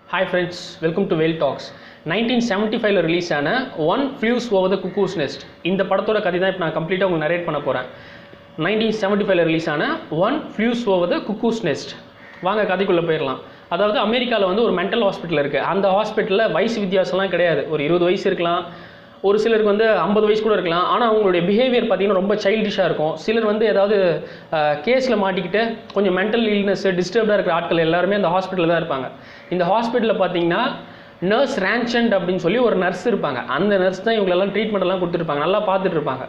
Hi friends welcome to well talks nineteen seventy ஃபைவ்ல release ஆன one flew over the cuckoo's nest இந்த படத்தோட கதை தான் இப்போ நான் கம்ப்ளீட்டாக உங்களுக்கு நரேட் பண்ண போகிறேன் நைன்டீன் செவன்ட்டி ஃபைவ்ல ரிலீஸ் ஆன one flew over the cuckoo's nest வாங்க கதைக்குள்ளே போயிடலாம் அதாவது அமெரிக்காவில் வந்து ஒரு மென்டல் ஹாஸ்பிட்டல் இருக்குது அந்த ஹாஸ்பிட்டலில் வயசு வித்தியாசம்லாம் கிடையாது ஒரு இருபது வயசு இருக்கலாம் ஒரு சிலருக்கு வந்து ஐம்பது வயசு கூட இருக்கலாம் ஆனால் அவங்களுடைய பிஹேவியர் பார்த்தீங்கன்னா ரொம்ப சைல்டிஷாக இருக்கும் சிலர் வந்து ஏதாவது கேஸில் மாட்டிக்கிட்டு கொஞ்சம் மென்டல் இல்னஸ் டிஸ்டர்ப்டாக இருக்கிற ஆட்கள் எல்லாருமே அந்த ஹாஸ்பிட்டலில் தான் இருப்பாங்க இந்த ஹாஸ்பிட்டலில் பார்த்தீங்கன்னா நர்ஸ் ரேன்சன்ட் அப்படின்னு சொல்லி ஒரு நர்ஸ் இருப்பாங்க அந்த நர்ஸ் தான் இவங்களெல்லாம் ட்ரீட்மெண்ட் எல்லாம் கொடுத்துருப்பாங்க நல்லா பார்த்துட்டு இருப்பாங்க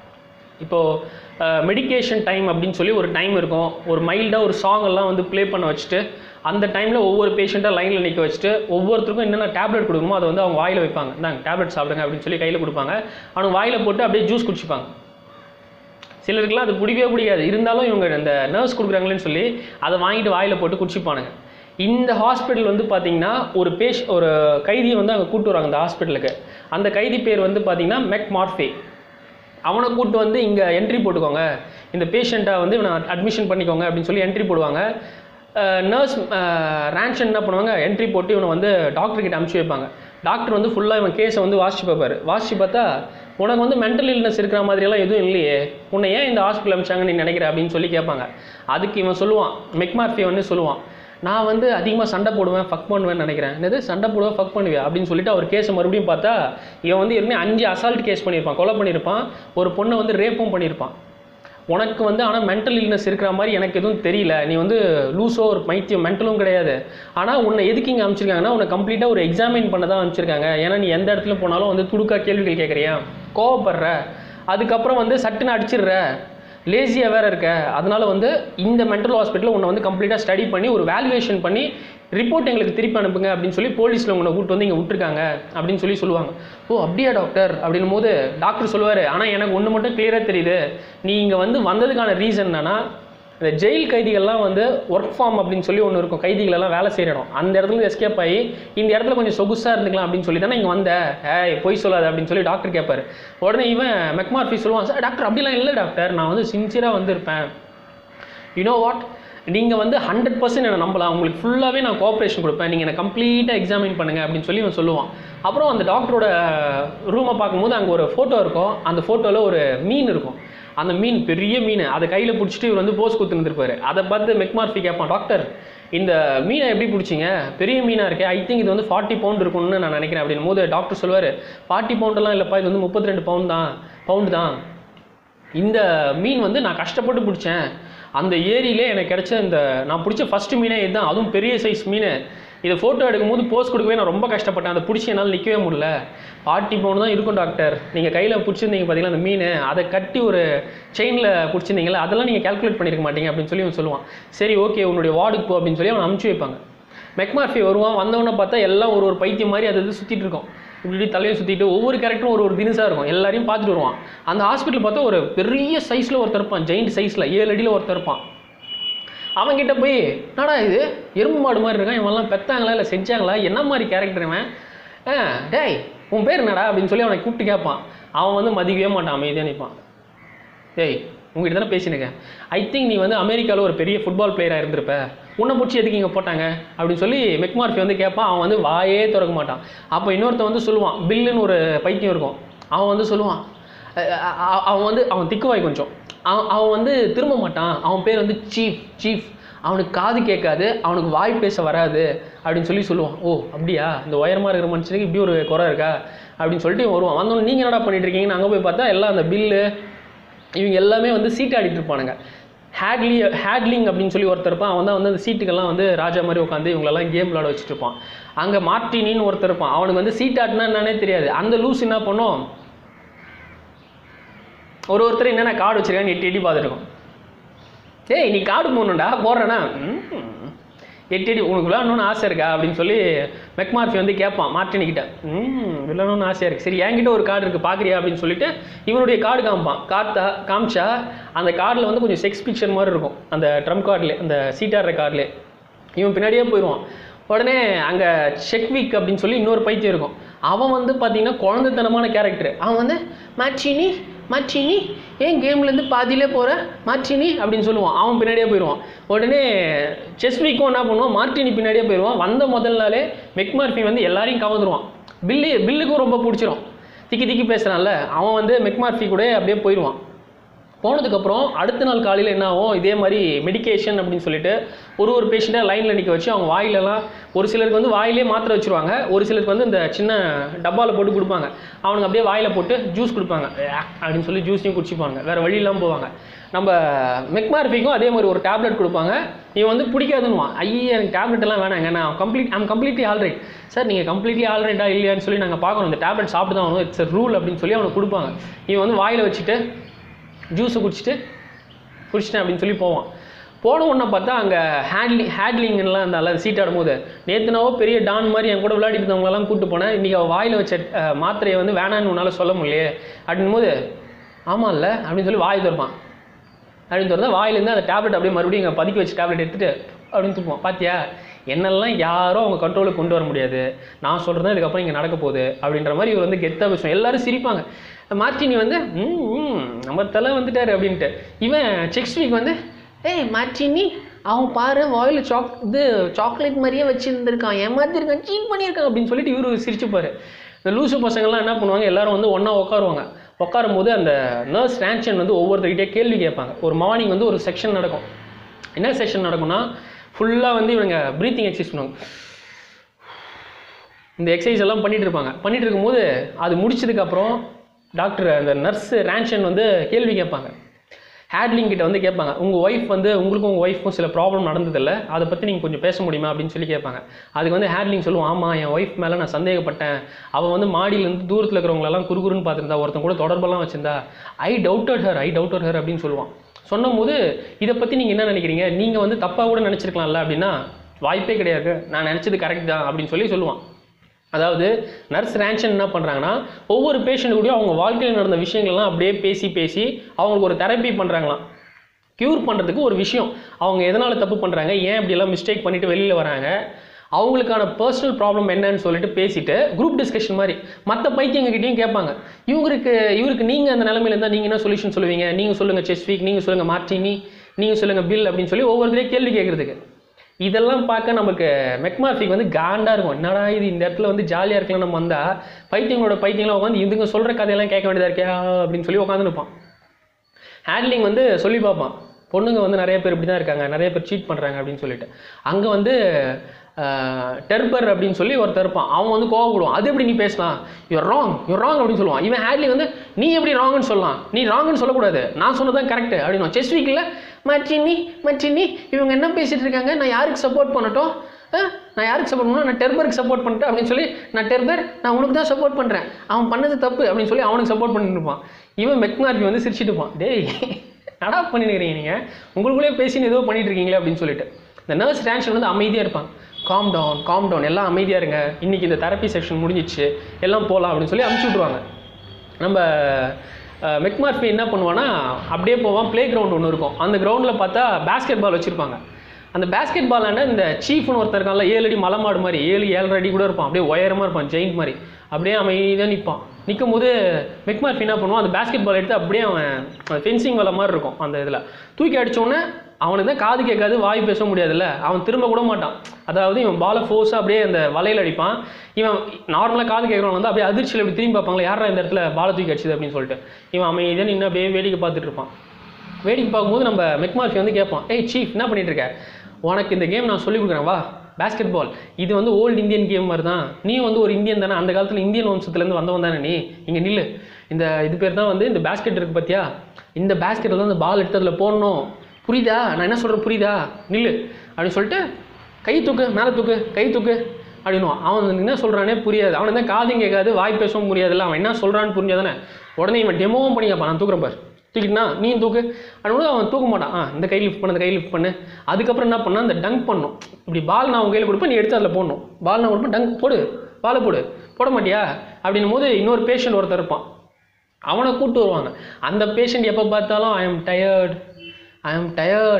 இப்போது மெடிகேஷன் டைம் அப்படின்னு சொல்லி ஒரு டைம் இருக்கும் ஒரு மைல்டாக ஒரு சாங் எல்லாம் வந்து ப்ளே பண்ண வச்சுட்டு அந்த டைமில் ஒவ்வொரு பேஷண்ட்டாக லைனில் நிற்க வச்சுட்டு ஒவ்வொருத்தருக்கும் என்னென்ன டேப்லெட் கொடுக்கணுமோ அதை வந்து அவங்க வாயில் வைப்பாங்க இந்தாங்க டேப்லெட் சாப்பிடுங்க அப்படின்னு சொல்லி கையில் கொடுப்பாங்க அவங்க வாயில் போட்டு அப்படியே ஜூஸ் குடிச்சிப்பாங்க சிலருக்குலாம் அது பிடிக்கவே பிடிக்காது இருந்தாலும் இவங்க இந்த நர்ஸ் கொடுக்குறாங்களேன்னு சொல்லி அதை வாங்கிட்டு வாயில் போட்டு குடிச்சிப்பானுங்க இந்த ஹாஸ்பிட்டல் வந்து பார்த்தீங்கன்னா ஒரு பேஷ் ஒரு கைதியை வந்து அங்கே கூட்டு வராங்க அந்த ஹாஸ்பிட்டலுக்கு அந்த கைதி பேர் வந்து பார்த்தீங்கன்னா மெக் மார்ஃபே அவனை கூட்டு வந்து இங்கே என்ட்ரி போட்டுக்கோங்க இந்த பேஷண்ட்டை வந்து இவனை அட்மிஷன் பண்ணிக்கோங்க அப்படின்னு சொல்லி என்ட்ரி போடுவாங்க நர்ஸ் ரேன்ஷன் என்ன பண்ணுவாங்க என்ட்ரி போட்டு இவனை வந்து டாக்டர் கிட்ட அனுப்பிச்சி வைப்பாங்க டாக்டர் வந்து ஃபுல்லாக இவன் கேஸை வந்து வாசிச்சு பார்ப்பாரு வாசிச்சு பார்த்தா உனக்கு வந்து மென்டல் இல்னஸ் இருக்கிற மாதிரியெல்லாம் எதுவும் இல்லையே உன்னை ஏன் இந்த ஹாஸ்பிட்டல் அனுப்பிச்சாங்கன்னு நீ நினைக்கிற அப்படின்னு சொல்லி கேட்பாங்க அதுக்கு இவன் சொல்லுவான் மெக்மார்ஃபி வந்து சொல்லுவான் நான் வந்து அதிகமாக சண்டை போடுவேன் ஃபக் பண்ணுவேன்னு நினைக்கிறேன் என்னது சண்டை போடுவேன் ஃபக் பண்ணுவேன் அப்படின்னு சொல்லிட்டு அவர் கேஸை மறுபடியும் பார்த்தா இவன் வந்து ஏற்கனவே அஞ்சு அசால்ட் கேஸ் பண்ணியிருப்பான் கொலை பண்ணியிருப்பான் ஒரு பொண்ணை வந்து ரேப்பும் பண்ணியிருப்பான் உனக்கு வந்து ஆனால் மென்டல் இல்னஸ் இருக்கிற மாதிரி எனக்கு எதுவும் தெரியல நீ வந்து லூஸோ ஒரு பைத்தியம் மென்டலும் கிடையாது ஆனால் உன்னை எதுக்கு இங்கே அனுப்பிச்சிருக்காங்கன்னா உன்னை கம்ப்ளீட்டாக ஒரு எக்ஸாமின் பண்ண தான் அனுப்பிச்சிருக்காங்க ஏன்னா நீ எந்த இடத்துல போனாலும் வந்து துடுக்கா கேள்விகள் கேட்குறியா கோவப்படுற அதுக்கப்புறம் வந்து சட்டுன்னு அடிச்சிடுற லேசியாக வேறு இருக்க அதனால வந்து இந்த மென்டல் ஹாஸ்பிட்டலில் உன்னை வந்து கம்ப்ளீட்டாக ஸ்டடி பண்ணி ஒரு வேல்யூவேஷன் பண்ணி ரிப்போர்ட் எங்களுக்கு திருப்பி அனுப்புங்க அப்படின்னு சொல்லி போலீஸில் உங்களை கூப்பிட்டு வந்து இங்கே விட்டுருக்காங்க அப்படின்னு சொல்லி சொல்லுவாங்க ஓ அப்படியா டாக்டர் அப்படின்னும் போது டாக்டர் சொல்லுவார் ஆனால் எனக்கு ஒன்று மட்டும் கிளியராக தெரியுது நீ இங்கே வந்து வந்ததுக்கான ரீசன் என்னன்னா இந்த ஜெயில் கைதிகள்லாம் வந்து ஒர்க் ஃபார்ம் அப்படின்னு சொல்லி ஒன்று இருக்கும் கைதிகள் எல்லாம் வேலை செய்கிற இடம் அந்த இடத்துல எஸ்கேப் ஆகி இந்த இடத்துல கொஞ்சம் சொகுசாக இருந்துக்கலாம் அப்படின்னு சொல்லி தானே இங்கே வந்த ஏய் பொய் சொல்லாது அப்படின்னு சொல்லி டாக்டர் கேட்பாரு உடனே இவன் மெக்மார்ஃபி சொல்லுவான் சார் டாக்டர் அப்படிலாம் இல்லை டாக்டர் நான் வந்து சின்சியராக வந்திருப்பேன் யூனோ வாட் நீங்கள் வந்து ஹண்ட்ரட் பர்சன்ட் என்னை நம்பலாம் உங்களுக்கு ஃபுல்லாகவே நான் கோஆப்ரேஷன் கொடுப்பேன் நீங்கள் என்னை கம்ப்ளீட்டாக எக்ஸாமின் பண்ணுங்க அப்படின்னு சொல்லி இவன் சொல்லுவான் அப்புறம் அந்த டாக்டரோட ரூமை பார்க்கும்போது அங்கே ஒரு ஃபோட்டோ இருக்கும் அந்த ஃபோட்டோவில் ஒரு மீன் இருக்கும் அந்த மீன் பெரிய மீன் அதை கையில் பிடிச்சிட்டு இவர் வந்து போஸ் கொடுத்துருந்துருப்பாரு அதை பார்த்து மெக்மார்ஃபி கேட்பான் டாக்டர் இந்த மீனை எப்படி பிடிச்சிங்க பெரிய மீனாக இருக்கே ஐ திங்க் இது வந்து ஃபார்ட்டி பவுண்ட் இருக்கும்னு நான் நினைக்கிறேன் அப்படின் போது டாக்டர் சொல்லுவார் ஃபார்ட்டி பவுண்டெல்லாம் இல்லைப்பா இது வந்து முப்பத்தி ரெண்டு பவுண்ட் தான் பவுண்டு தான் இந்த மீன் வந்து நான் கஷ்டப்பட்டு பிடிச்சேன் அந்த ஏரியிலே எனக்கு கிடைச்ச இந்த நான் பிடிச்ச ஃபஸ்ட்டு மீனே இதுதான் அதுவும் பெரிய சைஸ் மீன் இதை ஃபோட்டோ எடுக்கும்போது போஸ் கொடுக்கவே நான் ரொம்ப கஷ்டப்பட்டேன் அதை பிடிச்சி என்னால் நிற்கவே முடியல ஃபார்ட்டி பவுண்ட் தான் இருக்கும் டாக்டர் நீங்கள் கையில் பிடிச்சிருந்தீங்க பார்த்தீங்களா அந்த மீன் அதை கட்டி ஒரு செயினில் பிடிச்சிருந்தீங்களா அதெல்லாம் நீங்கள் கால்குலேட் பண்ணியிருக்க மாட்டீங்க அப்படின்னு சொல்லி அவன் சொல்லுவான் சரி ஓகே உன்னுடைய வார்டுக்கு போ அப்படின்னு சொல்லி அவன் அனுப்பிச்சி வைப்பாங்க மெக்மார்ஃபி வருவான் வந்தவொடனே பார்த்தா எல்லாம் ஒரு ஒரு பைத்தியம் மாதிரி அது இது சுற்றிட்டு இருக்கும் இப்படி தலையை சுற்றிட்டு ஒவ்வொரு கேரக்டரும் ஒரு ஒரு தினசாக இருக்கும் எல்லாரையும் பார்த்துட்டு வருவான் அந்த ஹாஸ்பிட்டல் பார்த்தா ஒரு பெரிய சைஸில் ஒருத்தர் இருப்பான் ஜெயிண்ட் சைஸில் ஏழு அடியில் ஒருத்தர் இருப்பான் அவன்கிட்ட போய் என்னடா இது எறும்பு மாடு மாதிரி இருக்கான் இவன்லாம் பெத்தாங்களா இல்லை செஞ்சாங்களா என்ன மாதிரி கேரக்டர் இவன் ஆ டேய் உன் பேர் என்னடா அப்படின்னு சொல்லி அவனை கூப்பிட்டு கேட்பான் அவன் வந்து மதிக்கவே மாட்டான் அமைதியாக நிற்பான் டேய் உங்ககிட்ட தானே பேசினுக்கேன் ஐ திங்க் நீ வந்து அமெரிக்காவில் ஒரு பெரிய ஃபுட்பால் பிளேயராக இருந்திருப்ப உன்னை பிடிச்சி எதுக்கு இங்கே போட்டாங்க அப்படின்னு சொல்லி மெக்மார்ஃபி வந்து கேட்பான் அவன் வந்து வாயே திறக்க மாட்டான் அப்போ இன்னொருத்தன் வந்து சொல்லுவான் பில்லுன்னு ஒரு பைத்தியம் இருக்கும் அவன் வந்து சொல்லுவான் அவன் வந்து அவன் திக்குவாய் கொஞ்சம் அவன் அவன் வந்து திரும்ப மாட்டான் அவன் பேர் வந்து சீஃப் சீஃப் அவனுக்கு காது கேட்காது அவனுக்கு வாய் பேச வராது அப்படின்னு சொல்லி சொல்லுவான் ஓ அப்படியா இந்த உயரமாக இருக்கிற மனுஷனுக்கு இப்படி ஒரு குறை இருக்கா அப்படின்னு சொல்லிட்டு வருவான் வந்தோடனே நீங்கள் என்னடா பண்ணிட்டு இருக்கீங்கன்னு அங்கே போய் பார்த்தா எல்லாம் அந்த பில்லு இவங்க எல்லாமே வந்து சீட் ஆடிட்டு இருப்பானுங்க ஹேட்லி ஹேட்லிங் அப்படின்னு சொல்லி ஒருத்தர் இருப்பான் அவன் தான் வந்து அந்த சீட்டுக்கெல்லாம் வந்து ராஜா மாதிரி உட்காந்து இவங்களெல்லாம் கேம் விளாட வச்சுட்டு இருப்பான் அங்கே மார்டினின்னு ஒருத்தர் இருப்பான் அவனுக்கு வந்து சீட் ஆட்டினா என்னன்னே தெரியாது அந்த லூஸ் என்ன பண்ணும் ஒரு ஒருத்தர் என்னென்ன கார்டு வச்சிருக்கான்னு எட்டி எட்டி பார்த்துருக்கோம் ஏய் நீ கார்டு போடணுண்டா போடுறேன்னா எட்டி எட்டி உனக்கு விளாடணும்னு ஆசை இருக்கா அப்படின்னு சொல்லி மெக்மார்ஃபி வந்து கேட்பான் மார்டினிக்கிட்ட ம் விளாடணும்னு ஆசையாக இருக்குது சரி என்கிட்ட ஒரு கார்டு இருக்குது பார்க்குறியா அப்படின்னு சொல்லிட்டு இவனுடைய கார்டு காமிப்பான் கார்த்தா காமிச்சா அந்த கார்டில் வந்து கொஞ்சம் செக்ஸ் பிக்சர் மாதிரி இருக்கும் அந்த ட்ரம் கார்டில் அந்த சீட்டாடுற கார்டில் இவன் பின்னாடியே போயிடுவான் உடனே அங்கே செக்விக் அப்படின்னு சொல்லி இன்னொரு பைத்தியம் இருக்கும் அவன் வந்து பார்த்தீங்கன்னா குழந்தைத்தனமான கேரக்டர் அவன் வந்து மேட்சினி மாற்றினி ஏன் கேம்லேருந்து பாதியிலே போகிற மாற்றினி அப்படின்னு சொல்லுவான் அவன் பின்னாடியே போயிடுவான் உடனே செஸ்விக்கும் என்ன பண்ணுவான் மார்டினி பின்னாடியே போயிடுவான் வந்த முதல் நாளே மெக்மார்பி வந்து எல்லாரையும் கவர்ந்துருவான் பில்லு பில்லுக்கும் ரொம்ப பிடிச்சிரும் திக்கி திக்கி பேசுகிறான்ல அவன் வந்து மெக்மார்பி கூட அப்படியே போயிடுவான் போனதுக்கப்புறம் அடுத்த நாள் காலையில் என்ன ஆகும் இதே மாதிரி மெடிகேஷன் அப்படின்னு சொல்லிட்டு ஒரு ஒரு பேஷண்ட்டாக லைனில் நிற்க வச்சு அவங்க வாயிலெல்லாம் ஒரு சிலருக்கு வந்து வாயிலே மாத்திரை வச்சுருவாங்க ஒரு சிலருக்கு வந்து இந்த சின்ன டப்பாவில் போட்டு கொடுப்பாங்க அவனுக்கு அப்படியே வாயில் போட்டு ஜூஸ் கொடுப்பாங்க "ஆக்" அப்படின்னு சொல்லி ஜூஸையும் குடிச்சிப்பாங்க வேறு வழியெல்லாம் போவாங்க நம்ம மெக்மார்பிக்கும் அதே மாதிரி ஒரு டேப்லெட் கொடுப்பாங்க இவன் வந்து பிடிக்காதுன்னுவான் ஐயே எனக்கு டேப்லெட் எல்லாம் வேணாங்க நான் complete I'm completely alright sir நீங்கள் கம்ப்ளீட்லி ஆல்ரைட்டா இல்லையான்னு சொல்லி நாங்கள் பார்க்கணும் இந்த டேப்லெட் சாப்பிட்டு தான் ஆகணும் இட்ஸ் ரூல் அப்படின்னு சொல்லி அவனுக்கு கொடுப்பாங்க இவன் வந்து வாயில் வச்சுட்டு ஜூஸை குடிச்சிட்டு குடிச்சிட்டேன் அப்படின்னு சொல்லி போவான் போன உடனே பார்த்தா அங்கே ஹேட்லிங் ஹேட்லிங்லாம் இருந்தால சீட் ஆடும்போது நேற்றுனாவோ பெரிய டான் மாதிரி என் கூட விளையாடிட்டு இருந்தவங்களெல்லாம் கூப்பிட்டு போனேன் இன்றைக்கி அவள் வாயில் வச்ச அஹ், மாத்திரையை வந்து வேணான்னு உன்னால் சொல்ல முடியலையே அப்படின்னும் போது ஆமாம் இல்லை அப்படின்னு சொல்லி வாய் திறப்பான் அப்படின்னு திறந்தா வாயிலேருந்து அந்த டேப்லெட் அப்படியே மறுபடியும் இங்கே பதுக்கி வச்சு டேப்லெட் எடுத்துட்டு அப்படின்னு துப்புவான் பாத்தியா என்னெல்லாம் யாரும் அவங்க கண்ட்ரோலுக்கு கொண்டு வர முடியாது நான் சொல்கிறது இதுக்கப்புறம் இங்கே நடக்க போகுது அப்படின்ற மாதிரி இவர் வந்து கெத்தாக பேசுவான் எல்லாரும் சிரிப்பாங்க மார்டினி வந்து ம் ம், நம்ம தலை வந்துட்டாரு அப்படின்ட்டு இவன் செக்ஸ்வீக் வந்து ஏய் மார்டினி அவன் பாரு வாயில் சாக் இது சாக்லேட் மாதிரியே வச்சுருந்துருக்கான் ஏமாத்திருக்கான் சீட் பண்ணியிருக்கான் அப்படின்னு சொல்லிட்டு இவரு சிரிச்சுப்பாரு இந்த லூசு பசங்கள்லாம் என்ன பண்ணுவாங்க எல்லாரும் வந்து ஒன்றா உட்காருவாங்க உட்காரும் போது அந்த நர்ஸ் ரேன்ஷன் வந்து ஒவ்வொருத்தர்கிட்டே கேள்வி கேட்பாங்க ஒரு மார்னிங் வந்து ஒரு செக்ஷன் நடக்கும் என்ன செக்ஷன் நடக்கும்னா ஃபுல்லாக வந்து இவங்க ப்ரீத்திங் எக்ஸசைஸ் பண்ணுவாங்க இந்த எக்ஸசைஸ் எல்லாம் பண்ணிட்டு இருப்பாங்க பண்ணிட்டு இருக்கும்போது அது முடிச்சதுக்கப்புறம் டாக்டர் அந்த நர்ஸ் ரேன்ஷன் வந்து கேள்வி கேட்பாங்க ஹேட்லிங் கிட்ட வந்து கேட்பாங்க உங்கள் ஒய்ஃப் வந்து உங்களுக்கும் உங்கள் ஒய்ஃப்க்கும் சில ப்ராப்ளம் நடந்ததில்ல அதை பற்றி நீங்கள் கொஞ்சம் பேச முடியுமா அப்படின்னு சொல்லி கேட்பாங்க அதுக்கு வந்து ஹேட்லிங் சொல்லுவோம் ஆமாம் என் ஒய்ஃப் மேலே நான் சந்தேகப்பட்டேன் அவள் வந்து மாடியிலேருந்து தூரத்தில் இருக்கிறவங்களெல்லாம் குறுகுறுன்னு பார்த்துருந்தா ஒருத்தன் கூட தொடர்பெல்லாம் வச்சிருந்தா I doubted her I doubted her அப்படின்னு சொல்லுவான் சொன்னபோது இதை பற்றி நீங்கள் என்ன நினைக்கிறீங்க நீங்கள் வந்து தப்பாக கூட நினச்சிருக்கலாம்ல அப்படின்னா வாய்ப்பே கிடையாது நான் நினச்சது கரெக்ட் தான் அப்படின்னு சொல்லி சொல்லுவான் அதாவது நர்ஸ் ரேன்ஷன் என்ன பண்ணுறாங்கன்னா ஒவ்வொரு பேஷண்ட் கூடயும் அவங்க வாழ்க்கையில் நடந்த விஷயங்கள்லாம் அப்படியே பேசி பேசி அவங்களுக்கு ஒரு தெரப்பி பண்ணுறாங்களாம் க்யூர் பண்ணுறதுக்கு ஒரு விஷயம் அவங்க எதனால் தப்பு பண்ணுறாங்க ஏன் இப்படியெல்லாம் மிஸ்டேக் பண்ணிட்டு வெளியில் வராங்க அவங்களுக்கான பர்சனல் ப்ராப்ளம் என்னன்னு சொல்லிட்டு பேசிட்டு குரூப் டிஸ்கஷன் மாதிரி மற்ற பைத்தியங்ககிட்டையும் கேட்பாங்க இவருக்கு இவருக்கு நீங்கள் அந்த நிலமையில இருந்தால் நீங்கள் என்ன சொல்யூஷன் சொல்லுவீங்க நீங்கள் சொல்லுங்கள் செஸ்வீக் நீங்கள் சொல்லுங்கள் மார்டினி நீங்கள் சொல்லுங்கள் பில் அப்படின்னு சொல்லி ஒவ்வொருத்தரையும் கேள்வி கேட்குறதுக்கு இதெல்லாம் பார்க்க நமக்கு மெக்மார்பிக் வந்து காண்டா இருக்கும் என்னடா இது இந்த இடத்துல வந்து ஜாலியாக இருக்கலாம் நம்ம வந்தால் பைத்தியங்களோட பைத்தியங்களாம் உட்காந்து இதுங்க சொல்கிற கதையெல்லாம் கேட்க வேண்டியதாக இருக்கே அப்படின்னு சொல்லி உட்காந்து நிற்பான் ஹேண்ட்லிங் வந்து சொல்லி பார்ப்பான் பொண்ணுங்க வந்து நிறைய பேர் இப்படி தான் இருக்காங்க நிறைய பேர் சீட் பண்ணுறாங்க அப்படின்னு சொல்லிட்டு அங்கே வந்து டெர்பர் அப்படின்னு சொல்லி ஒருத்தர் இருப்பான் அவன் வந்து கோவப்படுவான் அது எப்படி நீ பேசலாம் யூர் ராங் யூர் ராங் அப்படின்னு சொல்லுவான் இவன் ஹேட்லி வந்து நீ எப்படி ராங்னு சொல்லலாம் நீ ராங்னு சொல்லக்கூடாது நான் சொன்னதான் கரெக்ட் அப்படின்னு செஸ் வீக்கில் மச்சினி மச்சினி இவங்க என்ன பேசிட்டு இருக்காங்க நான் யாருக்கு சப்போர்ட் பண்ணட்டும் ஆ? நான் யாருக்கு சப்போர்ட் பண்ணணும் நான் டெர்பருக்கு சப்போர்ட் பண்ணிட்டேன் அப்படின்னு சொல்லி நான் டெர்பர் நான் உனக்கு தான் சப்போர்ட் பண்ணுறேன் அவன் பண்ணது தப்பு அப்படின்னு சொல்லி அவனுக்கு சப்போர்ட் பண்ணிட்டு இருப்பான் இவன் மெக்மார்பி வந்து சிரிச்சிட்டு இருப்பான் டேய் நடா பண்ணிருக்கிறீங்க நீங்கள் உங்களுக்குள்ளே பேசின்னு ஏதோ பண்ணிட்டு இருக்கீங்களே அப்படின்னு சொல்லிட்டு இந்த நர்ஸ் ரேன்ஷன் வந்து அமைதியாக இருப்பாங்க காம் டவுன் காம் டவுன் எல்லாம் அமைதியாக இருங்க இன்றைக்கி இந்த தெரப்பி செக்ஷன் முடிஞ்சிச்சு எல்லாம் போகலாம் அப்படின்னு சொல்லி அமுச்சு விட்ருவாங்க நம்ம அஹ், மெக்மார்பி என்ன பண்ணுவான்னா அப்படியே போவான் ப்ளே கிரவுண்ட் ஒன்று இருக்கும் அந்த கிரவுண்டில் பார்த்தா பேஸ்கெட் பால் வச்சுருப்பாங்க அந்த பேஸ்கெட் பாலாண்ட இந்த சீஃப்னு ஒருத்தர் இருக்கான்ல ஏழு அடி மலை மாடு மாதிரி ஏழு ஏழரை அடி கூட இருப்பான் அப்படியே உயரமாக இருப்பான் ஜெயிண்ட் மாதிரி அப்படியே அமைதியாக நிற்பான் நிற்கும் போது மெக்மார்பி என்ன பண்ணுவான் அந்த பேஸ்கெட் பால் எடுத்து அப்படியே அவன் ஃபென்சிங் வலை மாதிரி இருக்கும் அந்த இதில் தூக்கி அடிச்சோடனே அவனுக்கு தான் காது கேட்காது வாய் பேச முடியாதுல்ல அவன் திரும்ப கூட மாட்டான் அதாவது இவன் பாலை ஃபோர்ஸாக அப்படியே அந்த வலையில் அடிப்பான் இவன் நார்மலாக காது கேட்குறவன் வந்து அப்படியே அதிர்ச்சியில் இப்படி திரும்பி பார்ப்பாங்களா யாரா இந்த இடத்துல பாலை தூக்கி அடிச்சது அப்படின்னு சொல்லிட்டு இவன் அமைதியாக நின்று அப்படியே வேடிக்கை பார்த்துட்டு இருப்பான் வேடிக்கை பார்க்கும்போது நம்ம மெக்மார்ஃபி வந்து கேட்பான் ஏய் சீஃப் என்ன பண்ணிட்டு இருக்க உனக்கு இந்த கேம் நான் சொல்லிக் கொடுக்குறேன் வா பேஸ்கெட் பால் இது வந்து ஓல்டு இந்தியன் கேம் மாதிரி தான் நீ வந்து ஒரு இந்தியன் தானே அந்த காலத்தில் இந்தியன் வம்சத்துலேருந்து வந்தவன் தானே நீ இங்கே நில்லு இந்த இது பேர் தான் வந்து இந்த பேஸ்கெட் இருக்குது பார்த்தியா இந்த பேஸ்கெட்டில் தான் இந்த பால் எடுத்து அதில் போடணும் புரியுதா நான் என்ன சொல்கிறேன் புரியுதா நில்லு அப்படின்னு சொல்லிட்டு கை தூக்கு மேலே தூக்கு கை தூக்கு அப்படின்னுவான் அவன் என்ன சொல்கிறானே புரியாது அவனுக்கு தான் காதும் கேட்காது வாய் பேசவும் முடியாதுல்ல அவன் என்ன சொல்கிறான்னு புரிஞ்சாதானே உடனே இவன் டெமோவும் பண்ணி கேட்பான் நான் தூக்குறேன் பாரு தூக்கிட்டுனா நீ தூக்கு அப்படின்னா அவன் தூக்க மாட்டான் ஆ இந்த கை லிஃப்ட் பண்ணு இந்த கை லிஃப்ட் பண்ணு அதுக்கப்புறம் என்ன பண்ணா அந்த டங்க் பண்ணும் இப்படி பால் நான் உன் கையில் கொடுப்பேன் நீ எடுத்து அதில் போடணும் பால் நான் கொடுப்பேன் டங்க் போடு பாலை போடு போட மாட்டியா அப்படின்னும் போது இன்னொரு பேஷண்ட் ஒருத்தர் இருப்பான் அவனை கூப்பிட்டு வருவாங்க அந்த பேஷண்ட் எப்போ பார்த்தாலும் I am tired I am tired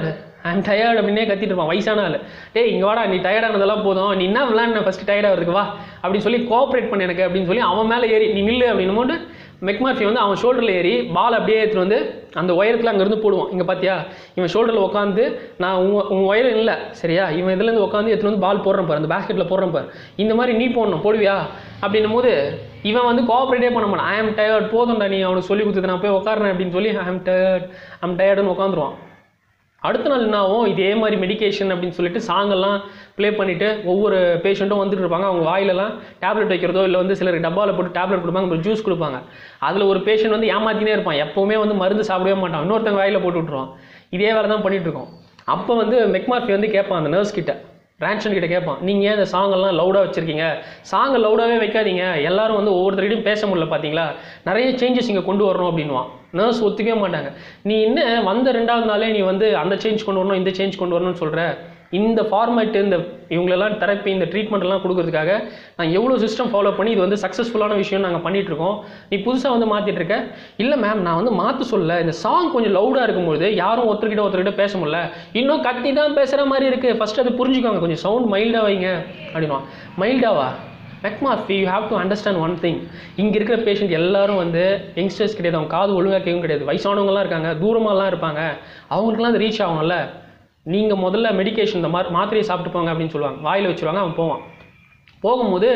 I'm tired அப்படின்னே கத்திட்டு இருப்பான் வயசான ஆள் டேய் இங்கே வாடா நீ டயர்டானதெல்லாம் போதும் நீ என்ன விளாட்ன ஃபஸ்ட்டு டயர்டாகிறதுக்கு வா அப்படின்னு சொல்லி கோஆப்ரேட் பண்ணு எனக்கு அப்படின்னு சொல்லி அவன் மேலே ஏறி நீ நில்லு அப்படின்னு போட்டு மெக்மார்ஃபி வந்து அவன் ஷோல்டரில் ஏறி பால் அப்படியே எடுத்துட்டு வந்து அந்த உயரத்தில் அங்கேருந்து போடுவான் இங்கே பார்த்தியா இவன் ஷோல்டரில் உட்காந்து நான் உன் உன் உயரம் இல்லை சரியா இவன் இதுலேருந்து உட்காந்து எடுத்துட்டு வந்து பால் போடுறேன் பாரு அந்த பேஸ்கெட்டில் போடுறேன் பாரு இந்த மாதிரி நீ போடணும் போடுவியா அப்படின்னும் போது இவன் வந்து கோஆப்ரேட்டே பண்ண மாட்டான் ஐ ஆம் டயர்ட் போதும்டா நீ அவனுக்கு சொல்லி கொடுத்துட்டு நான் போய் உட்காரேன் அப்படின்னு சொல்லி ஐ ஆம் டயர்ட் ஐம் டயர்டுன்னு உட்காந்துருவான் அடுத்த நாள் என்ன ஆகும் இதே மாதிரி மெடிகேஷன் அப்படின்னு சொல்லிட்டு சாங்கெல்லாம் ப்ளே பண்ணிவிட்டு ஒவ்வொரு பேஷண்ட்டும் வந்துட்டு இருப்பாங்க அவங்க வாயிலெல்லாம் டேப்லெட் வைக்கிறதோ இல்லை வந்து சிலருக்கு டப்பாவில் போட்டு டேப்லெட் கொடுப்பாங்க அப்புறம் ஜூஸ் கொடுப்பாங்க அதில் ஒரு பேஷண்ட் வந்து ஏமாத்தினே இருப்பான் எப்போவுமே வந்து மருந்து சாப்பிடவே மாட்டான் இன்னொருத்தங்க வாயில் போட்டு விட்ருவான் இதே வேலை தான் பண்ணிட்டு இருக்கோம் அப்போ வந்து மெக்மார்ஃபி வந்து கேட்பான் அந்த நர்ஸ் கிட்ட ரான்சன் கிட்ட கேட்பான் நீங்கள் ஏன் இந்த சாங்கெல்லாம் லவுடாக வச்சுருக்கீங்க சாங்கை லவுடாகவே வைக்காதீங்க எல்லாரும் வந்து ஒவ்வொருத்தர்கிட்டையும் பேச முடியல பார்த்தீங்களா நிறைய சேஞ்சஸ் இங்கே கொண்டு வரணும் அப்படின்வான் நர்ஸ் ஒத்துக்கவே மாட்டாங்க நீ என்ன வந்த ரெண்டாவது நாளே நீ வந்து அந்த சேஞ்ச் கொண்டு வரணும் இந்த சேஞ்ச் கொண்டு வரணும்னு சொல்கிற இந்த ஃபார்மேட்டு இந்த இவங்களெல்லாம் தெரப்பி இந்த ட்ரீட்மெண்ட் எல்லாம் கொடுக்கறதுக்காக நான் எவ்வளோ சிஸ்டம் ஃபாலோ பண்ணி இது வந்து சக்ஸஸ்ஃபுல்லான விஷயம் நாங்கள் பண்ணிட்டு இருக்கோம் நீ புதுசாக வந்து மாற்றிட்டு இருக்க இல்லை மேம் நான் வந்து மாற்ற சொல்ல இந்த சாங் கொஞ்சம் லவுடாக இருக்கும்போது யாரும் ஒருத்தர்கிட்ட ஒருத்தர்கிட்ட பேச முடியல இன்னும் கத்தி தான் பேசுகிற மாதிரி இருக்குது ஃபஸ்ட் அது புரிஞ்சுக்கோங்க கொஞ்சம் சவுண்ட் மைல்டாக வைங்க அப்படின்வா மைல்டாவா McMurphy you have to understand one thing இங்கே இருக்கிற பேஷண்ட் எல்லாரும் வந்து யங்ஸ்டர்ஸ் கிடையாது அவங்க காது ஒழுங்காக கேட்கவும் கிடையாது வயசானவங்கலாம் இருக்காங்க தூரமாலாம் இருப்பாங்க அவங்களுக்குலாம் அது ரீச் ஆகணும்ல நீங்கள் முதல்ல மெடிகேஷன் இந்த மாதிரி மாத்திரையை சாப்பிட்டு போங்க அப்படின்னு சொல்லுவாங்க வாயில் வச்சுருவாங்க அவன் போவான் போகும்போது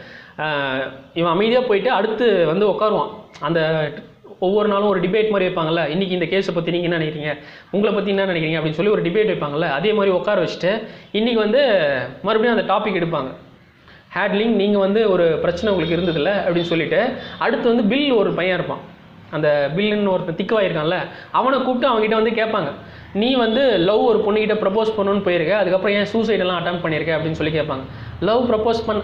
ஆஹ், இவன் அமைதியாக போயிட்டு அடுத்து வந்து உட்காருவான் அந்த ஒவ்வொரு நாளும் ஒரு டிபேட் மாதிரி வைப்பாங்கல்ல இன்றைக்கி இந்த கேஸை பற்றி நீங்கள் என்ன நினைக்கிறீங்க உங்களை பற்றி என்ன நினைக்கிறீங்க அப்படின்னு சொல்லி ஒரு டிபேட் வைப்பாங்கல்ல அதே மாதிரி உட்கார வச்சுட்டு இன்றைக்கி வந்து மறுபடியும் அந்த டாபிக் எடுப்பாங்க ஹேட்லிங் நீங்கள் வந்து ஒரு பிரச்சனை உங்களுக்கு இருந்ததில்ல அப்படின்னு சொல்லிட்டு அடுத்து வந்து பில் ஒரு பையன் இருப்பான் அந்த பில்லுன்னு ஒருத்தன் திக்குவாயிருக்கான்ல அவனை கூப்பிட்டு அவங்ககிட்ட வந்து கேட்பாங்க நீ வந்து லவ் ஒரு பொண்ணுகிட்ட ப்ரப்போஸ் பண்ணணும்னு போயிருக்க அதுக்கப்புறம் ஏன் சூசைடெல்லாம் அட்டன் பண்ணியிருக்க அப்படின்னு சொல்லி கேட்பாங்க லவ் ப்ரப்போஸ் பண்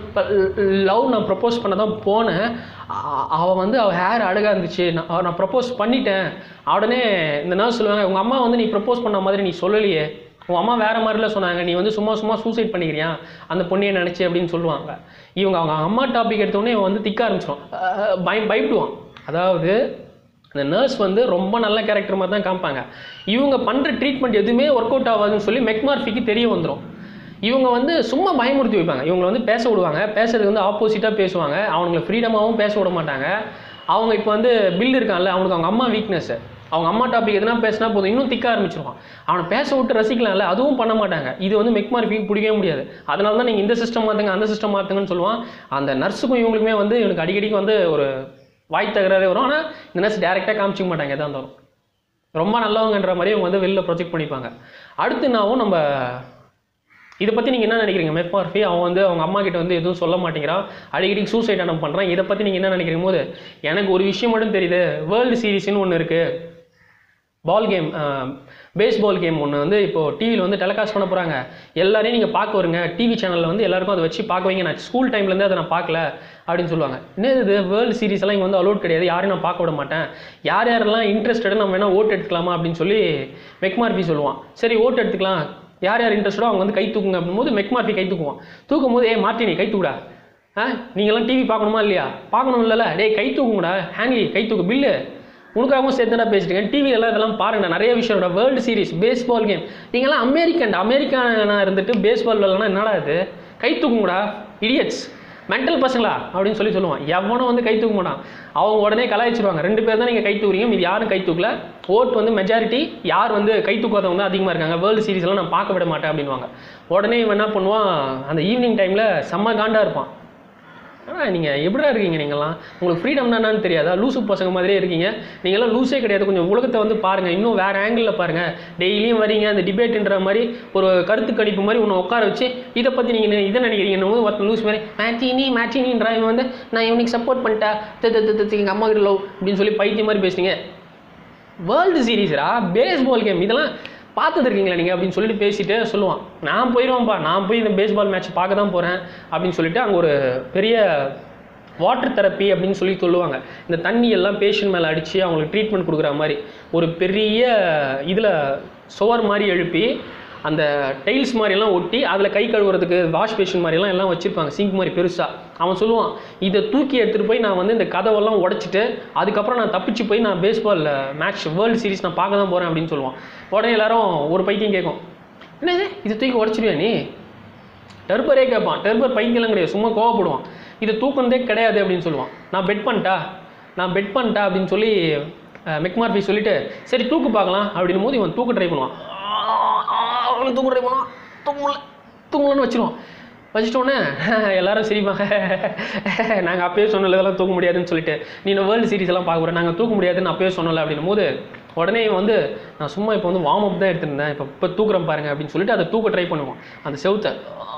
லவ் நான் ப்ரப்போஸ் பண்ண தான் போனேன் அ- அவள் வந்து அவள் ஹேர் அழகாக இருந்துச்சு நான் அவ- நான் ப்ரப்போஸ் பண்ணிட்டேன் உடனே இந்த நர்ஸ் சொல்லுவாங்க உங்கள் அம்மா வந்து நீ ப்ரப்போஸ் பண்ண மாதிரி நீ சொல்லலையே உன் அம்மா வேற மாதிரிலாம் சொன்னாங்க நீ வந்து சும்மா சும்மா சூசைட் பண்ணிக்கிறியா அந்த பொண்ணையை நினச்சி அப்படின்னு சொல்லுவாங்க இவங்க அவங்க அம்மா டாபிக் எடுத்தோடனே இவன் வந்து திக்க ஆரம்பிச்சிடும் பயம் பயப்படுவான் அதாவது அந்த நர்ஸ் வந்து ரொம்ப நல்ல கேரக்டர் மாதிரி தான் காமிப்பாங்க இவங்க பண்ணுற ட்ரீட்மெண்ட் எதுவுமே ஒர்க் அவுட் ஆகாதுன்னு சொல்லி மெக்மார்ஃபிக்கு தெரிய வந்துடும் இவங்க வந்து சும்மா பயமுறுத்தி வைப்பாங்க இவங்களை வந்து பேச விடுவாங்க பேசுறதுக்கு வந்து ஆப்போசிட்டாக பேசுவாங்க அவங்களை ஃப்ரீடமாகவும் பேச விட மாட்டாங்க அவங்க இப்போ வந்து பில் இருக்கான்ல அவனுக்கு அவங்க அம்மா வீக்னஸ் அவங்க அம்மா டாபிக் எதுனா பேசினா போதும் இன்னும் திக்க ஆரம்பிச்சிருவான் அவனை பேச விட்டு ரசிக்கலாம்ல அதுவும் பண்ண மாட்டாங்க இது வந்து மெக்மார்ஃபிக்கு பிடிக்கவே முடியாது அதனால தான் நீங்கள் இந்த சிஸ்டம் மாற்றுங்க அந்த சிஸ்டம் மாற்றுங்கன்னு சொல்லுவான் அந்த நர்ஸுக்கும் இவங்களுக்குமே வந்து இவனுக்கு அடிக்கடிக்கு வந்து ஒரு வாய் தகராறே வரும் ஆனால் இந்த நர்ஸ் டேரெக்டாக காமிச்சிக்க மாட்டாங்க எதாக இருந்தாலும் ரொம்ப நல்லவங்கன்ற மாதிரி இவங்க வந்து வெளில ப்ரொஜெக்ட் பண்ணிப்பாங்க அடுத்து நாவும் நம்ம இதை பற்றி நீங்கள் என்ன நினைக்கிறீங்க மெக்மார்ஃபி அவன் வந்து அவங்க அம்மா கிட்ட வந்து எதுவும் சொல்ல மாட்டேங்கிறான் அடிக்கடி சூசைட் அட்டம் பண்ணுறான் இதை பற்றி நீங்கள் என்ன நினைக்கிறீங்க போது எனக்கு ஒரு விஷயம் மட்டும் தெரியுது வேர்ல்டு சீரிஸ்னு ஒன்று இருக்குது பால் கேம் பேஸ்பால் கேம் ஒன்று வந்து இப்போது டிவியில் வந்து டெலிகாஸ்ட் பண்ண போகிறாங்க எல்லாரையும் நீங்கள் பார்க்க வருங்க டிவி சேனலில் வந்து எல்லாருக்கும் அதை வச்சு பார்க்க வைங்க நான் ஸ்கூல் டைம்லேருந்து அதை நான் பார்க்கல அப்படின்னு சொல்லுவாங்க என்னது இது வேர்ல்டு சீரிஸ் எல்லாம் இங்கே வந்து அலோட் கிடையாது யாரையும் நான் பார்க்க விட மாட்டேன் யார் யாரெல்லாம் இன்ட்ரெஸ்டட் நம்ம வேணால் ஓட்டு எடுத்துக்கலாமா அப்படின்னு சொல்லி மெக்மார்பி சொல்லுவான் சரி ஓட்டு எடுத்துக்கலாம் யார் யார் இன்ட்ரெஸ்டோ அவங்க வந்து கை தூக்குங்க அப்படின்போது மெக்மார்பி கை தூக்குவான் தூக்கும் போது ஏ மார்ட்டினி கை தூக்குடா ஆ நீங்களாம் டிவி பார்க்கணுமா இல்லையா பார்க்கணும் இல்லைல்ல டேய் கை தூக்குங்கடா ஹேண்ட்லி கை தூக்கு பில்லு உனக்காகவும் சேர்த்துடா பேசிட்டீங்க டிவில எல்லாம் இதெல்லாம் பாருங்க நிறைய விஷயம் வேர்ல்டு சீரிஸ் பேஸ்பால் கேம் நீங்களாம் அமெரிக்கன் அமெரிக்கானா இருந்துட்டு பேஸ்பால் விளையாடலாம் என்னடா இது கை தூக்குங்கடா இடியட்ஸ் மென்டல் பசங்களா அப்படின்னு சொல்லி சொல்லுவான் எவனும் வந்து கை தூக்க மாட்டான் அவங்க உடனே கலாய்ச்சிருவாங்க ரெண்டு பேர் தான் நீங்கள் கை தூக்குறீங்க மீதி யாரும் கை தூக்கல ஓட் வந்து மெஜாரிட்டி யார் வந்து கை தூக்காதவங்க தான் அதிகமாக இருக்காங்க வேர்ல்டு சீரிஸ்லாம் நான் பார்க்க விட மாட்டேன் அப்படின்வாங்க உடனே இவன் என்ன பண்ணுவான் அந்த ஈவினிங் டைமில் செம்ம காண்டா இருப்பான் ஆனால் நீங்கள் எப்படிடா இருக்கீங்க நீங்களாம் உங்களுக்கு ஃப்ரீடம் என்னன்னு தெரியாதா லூசு பசங்க மாதிரியே இருக்கீங்க நீங்களாம் லூஸே கிடையாது கொஞ்சம் உலகத்தை வந்து பாருங்கள் இன்னும் வேறு ஆங்கிளில் பாருங்கள் டெய்லியும் வரீங்க அந்த டிபேட்டுன்ற மாதிரி ஒரு கருத்து கணிப்பு மாதிரி உன்னை உட்கார வச்சு இதை பற்றி நீங்கள் இதை நினைக்கிறீங்கன்னு போது ஒருத்தன் லூஸ் மாதிரி மேட்சினி மேட்சினின்றா இவன் வந்து நான் இவனுக்கு சப்போர்ட் பண்ணிட்டா எங்கள் அம்மா கிட்ட லவ் அப்படின்னு சொல்லி பைத்தியம் மாதிரி பேசுனீங்க வேர்ல்டு சீரீஸ்ரா பேஸ்பால் கேம் இதெல்லாம் பார்த்துட்டு இருக்கீங்களா நீங்கள் அப்படின்னு சொல்லிட்டு பேசிட்டு சொல்லுவான் நான் போயிடுவேன்ப்பா நான் போய் இந்த பேஸ்பால் மேட்ச் பார்க்க தான் போகிறேன் அப்படின்னு சொல்லிட்டு அங்கே ஒரு பெரிய வாட்டர் தெரப்பி அப்படின்னு சொல்லி சொல்லுவாங்க இந்த தண்ணி எல்லாம் பேஷண்ட் மேலே அடித்து அவங்களுக்கு ட்ரீட்மெண்ட் கொடுக்குற மாதிரி ஒரு பெரிய இதில் சுவர் மாதிரி எழுப்பி அந்த டைல்ஸ் மாதிரிலாம் ஒட்டி அதில் கை கழுவுறதுக்கு வாஷ் பேஷன் மாதிரிலாம் எல்லாம் வச்சுருப்பாங்க சிங்க் மாதிரி பெருசாக அவன் சொல்லுவான் இதை தூக்கி எடுத்துகிட்டு போய் நான் வந்து இந்த கதவெல்லாம் உடச்சிட்டு அதுக்கப்புறம் நான் தப்பிச்சு போய் நான் பேஸ்பால் மேட்ச் வேர்ல்டு சீரிஸ் நான் பார்க்க தான் போகிறேன் அப்படின்னு சொல்லுவான் உடனே எல்லாரும் ஒரு பைத்தியம் கேட்கும் என்னது இது தூக்கி உடச்சிருவியா நீ டெர்பரே கேட்பான் டெர்பர் பைத்தியெல்லாம் கிடையாது சும்மா கோவப்படுவான் இது தூக்குனதே கிடையாது அப்படின்னு சொல்லுவான் நான் பெட் பண்ணிட்டா நான் பெட் பண்ணிட்டா அப்படின்னு சொல்லி மெக்மார்பி சொல்லிட்டு சரி தூக்கு பார்க்கலாம் அப்படின்னும் போது இவன் தூக்க ட்ரை பண்ணுவான் அவன் தூக்க ட்ரை பண்ணுவான் தூங்கல தூங்கலன்னு வச்சிருவான் வச்சிட்டோன்னே எல்லாரும் சிரிப்பாங்க நாங்கள் அப்பயே சொன்னல இதெல்லாம் தூக்க முடியாதுன்னு சொல்லிட்டு நீ இந்த வேர்ல்டு சீரிஸ் எல்லாம் பார்க்க போகிறேன் நாங்கள் தூக்க முடியாதுன்னு அப்பயே சொன்னல அப்படின்னும் போது உடனே இவன் வந்து நான் சும்மா இப்போ வந்து வார்ம் அப் தான் எடுத்திருந்தேன் இப்போ இப்போ தூக்குறேன் பாருங்க அப்படின்னு சொல்லிட்டு அதை தூக்க ட்ரை பண்ணுவான் அந்த செவுத்தை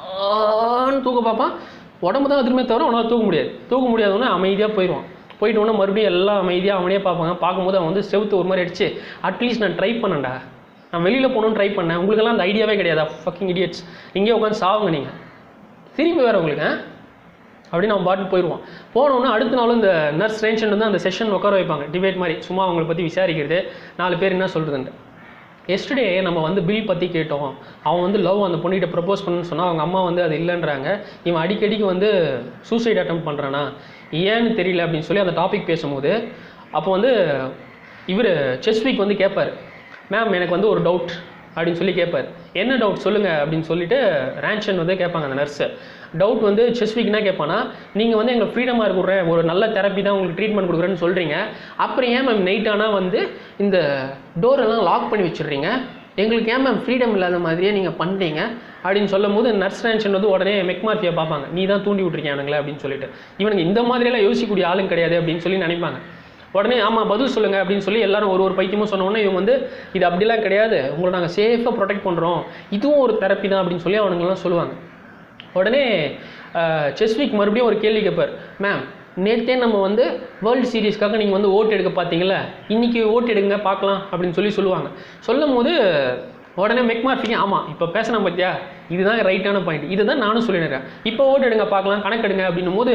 ஆன்னு தூக்க பார்ப்பான் உடம்பு தான் திரும்ப தவிர அவனால் தூக்க முடியாது தூக்க முடியாதவொன்னே அமைதியாக போயிடுவான் போயிட்டு உடனே மறுபடியும் எல்லாம் அமைதியாக அவனே பார்ப்பாங்க பார்க்கும்போது அவன் வந்து செவுத்து ஒரு மாதிரி அடிச்சு அட்லீஸ்ட் நான் ட்ரை பண்ணேன்டா நான் வெளியில் போகணும்னு ட்ரை பண்ணேன் உங்களுக்கெல்லாம் அந்த ஐடியாவே கிடையாதா ஃபக்கிங் இடியட்ஸ் இங்கே உட்காந்து சாவுங்க நீங்கள் திரும்பி வேறு உங்களுக்கு ஆ? அப்படின்னு அவன் பாட்டு போயிடுவான் போனோன்னே அடுத்த நாளும் இந்த நர்ஸ் ரேன்ஷன் வந்து அந்த செஷன் உட்கார வைப்பாங்க டிபேட் மாதிரி சும்மா அவங்கள பற்றி விசாரிக்கிறது நாலு பேர் என்ன சொல்கிறதுன்ட்டு எஸ்டர்டே நம்ம வந்து பில் பற்றி கேட்டோம் அவன் வந்து லவ் அந்த பொண்ணுகிட்ட ப்ரப்போஸ் பண்ணுன்னு சொன்னால் அவங்க அம்மா வந்து அது இல்லைன்றாங்க இவன் அடிக்கடிக்கு வந்து சூசைட் அட்டம் பண்ணுறானா ஏன்னு தெரியல அப்படின்னு சொல்லி அந்த டாபிக் பேசும்போது அப்போ வந்து இவர் செஸ்விக் வந்து கேட்பார் மேம் எனக்கு வந்து ஒரு டவுட் அப்படின்னு சொல்லி கேட்பார் என்ன டவுட் சொல்லுங்கள் அப்படின்னு சொல்லிட்டு ரேன்ஷன் வந்து கேட்பாங்க அந்த நர்ஸு டவுட் வந்து செஸ்விக் என்ன கேட்பானா நீங்கள் வந்து எங்களை ஃப்ரீடமாக இருக்கிறேன் ஒரு நல்ல தெரப்பி தான் உங்களுக்கு ட்ரீட்மெண்ட் கொடுக்குறேன்னு சொல்கிறீங்க அப்புறம் ஏன் மேம் நைட் ஆனால் வந்து இந்த டோரெல்லாம் லாக் பண்ணி வச்சிடுறீங்க எங்களுக்கு ஏன் மேம் ஃப்ரீடம் இல்லாத மாதிரியே நீங்கள் பண்ணுறீங்க அப்படின்னு சொல்லும் போது நர்ஸ் ரேன்ஷன் வந்து உடனே மெக்மார்ஃபியா பார்ப்பாங்க நீ தான் தூண்டி விட்ருக்கீங்க அவனுங்களே அப்படின்னு சொல்லிட்டு இவனுக்கு இந்த மாதிரியெல்லாம் யோசிக்கக்கூடிய ஆளும் கிடையாது அப்படின்னு சொல்லி நினைப்பாங்க உடனே ஆமாம் பதில் சொல்லுங்க அப்படின்னு சொல்லி எல்லாரும் ஒரு ஒரு பைத்தியமும் சொன்ன உடனே இவங்க வந்து இது அப்படிலாம் கிடையாது உங்களை நாங்கள் சேஃபாக ப்ரொடெக்ட் பண்ணுறோம் இதுவும் ஒரு தெரப்பி தான் அப்படின்னு சொல்லி அவனுங்கெல்லாம் சொல்லுவாங்க உடனே செஸ்விக் மறுபடியும் ஒரு கேள்வி கேட்பார் மேம் நேற்றே நம்ம வந்து வேர்ல்டு சீரிஸ்க்காக நீங்கள் வந்து ஓட்டு எடுக்க பார்த்தீங்களா இன்றைக்கி ஓட்டு எடுங்க பார்க்கலாம் அப்படின்னு சொல்லி சொல்லுவாங்க சொல்லும் போது உடனே மெக்மார்ஃபிங்க ஆமாம் இப்போ பேசினா பார்த்தியா இதுதான் ரைட்டான பாயிண்ட் இதை தான் நானும் சொல்லிடுறேன் இப்போ ஓட்டு எடுங்க பார்க்கலாம் கணக்கெடுங்க அப்படின்னும் போது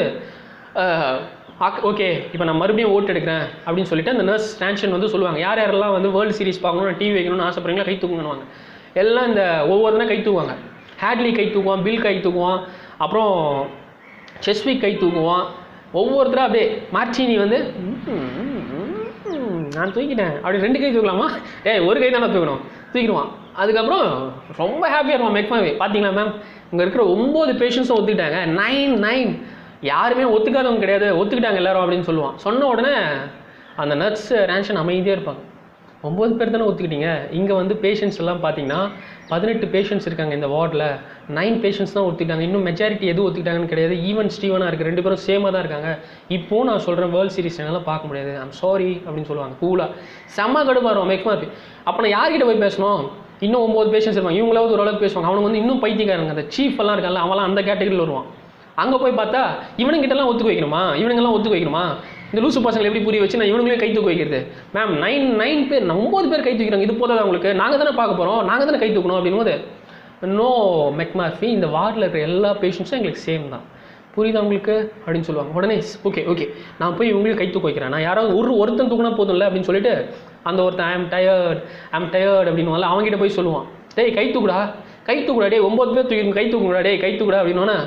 ஓகே இப்போ நான் மறுபடியும் ஓட்டு எடுக்கிறேன் அப்படின்னு சொல்லிட்டு அந்த நர்ஸ் டேன்ஷன் வந்து சொல்லுவாங்க யார் யாரெல்லாம் வந்து வேர்ல்டு சீரிஸ் பார்க்கணும் டிவி வைக்கணும்னு ஆசைப்படுறீங்களா கை தூக்குங்கன்னுவாங்க எல்லாம் இந்த ஒவ்வொருத்தனா கை தூக்குவாங்க ஹேட்லி கை தூக்குவான் பில் கை தூக்குவான் அப்புறம் செஸ்விக் கை தூக்குவான் ஒவ்வொருத்தரும் அப்படியே மார்ச்சினி வந்து "ம், ம், ம், நான் தூக்கிட்டேன் அப்படி ரெண்டு கை தூக்கலாமா ஏய் ஒரு கை தானே தூக்கணும் தூக்கிடுவான் அதுக்கப்புறம் ரொம்ப ஹாப்பியாக இருப்பான் மெக்மாவே பார்த்தீங்களா மேம் இங்கே இருக்கிற ஒம்பது பேஷண்ட்ஸும் ஒத்துக்கிட்டாங்க நைன் நைன் யாருமே ஒத்துக்காதவங்க கிடையாது ஒத்துக்கிட்டாங்க எல்லாரும் அப்படின்னு சொல்லுவான் சொன்ன உடனே அந்த நர்ஸ் ரேன்ஷன் அமைதியாக இருப்பாங்க ஒம்பது பேர் தானே ஒத்துக்கிட்டீங்க இங்கே வந்து பேஷண்ட்ஸ் எல்லாம் பார்த்தீங்கன்னா பதினெட்டு பேஷண்ட்ஸ் இருக்காங்க இந்த வார்டில் நைன் பேஷண்ட்ஸ் தான் ஒத்துக்கிட்டாங்க இன்னும் மெஜாரிட்டி எது ஒத்துக்கிட்டாங்கன்னு கிடையாது ஈவன் ஸ்டீவனாக இருக்குது ரெண்டு பேரும் சேமாக தான் இருக்காங்க இப்போ நான் சொல்கிறேன் வேர்ல்ட் சீரிஸ் என்னால் பார்க்க முடியாது ஐம் சாரி அப்படின்னு சொல்லுவாங்க கூலாக செம்ம கடுப்பாரும் மேக்மார்பி அப்போ நான் யார்கிட்ட போய் பேசணும் இன்னும் ஒம்பது பேஷண்ட்ஸ் இருப்பாங்க இவங்களாவது ஓரளவுக்கு பேசுவாங்க அவனுக்கு வந்து இன்னும் பைத்தியக்காரங்க அந்த சீஃப் எல்லாம் இருக்கான்ல அவன்லாம் அந்த கேட்டகரியில் வருவான் அங்கே போய் பார்த்தா இவனுங்கிட்டலாம் ஒத்துக்க வைக்கணுமா இவனுங்கெல்லாம் ஒத்துக்க வைக்கணுமா இந்த லூசு பசங்களை எப்படி புரிய வச்சு நான் இவனுங்களே கை தூக்க வைக்கிறது மேம் நைன் நைன் பேர் ஒம்பது பேர் கை தூக்கிறாங்க இது போதாதா உங்களுக்கு நாங்கள் தானே பார்க்க போகிறோம் நாங்கள் தானே கை தூக்கணும் அப்படின்னும் போது நோ மெக்மார்ஃபி இந்த வார்டில் இருக்கிற எல்லா பேஷண்ட்ஸும் எங்களுக்கு சேம் தான் புரியுதா உங்களுக்கு அப்படின்னு சொல்லுவாங்க உடனே ஓகே ஓகே நான் போய் இவங்களுக்கு கை தூக்க வைக்கிறேன் நான் யாராவது ஒரு ஒருத்தன் தூக்கினா போதும்ல அப்படின்னு சொல்லிட்டு அந்த ஒருத்தன் ஐம் டயர்ட் ஐம் டயர்ட் அப்படின்னு அவங்ககிட்ட போய் சொல்லுவான் டேய் கை தூக்குடா கை தூக்குடா டேய் ஒம்பது பேர் தூக்கி கை தூக்குடா டேய் கை தூக்குடா அப்படின்னோன்னே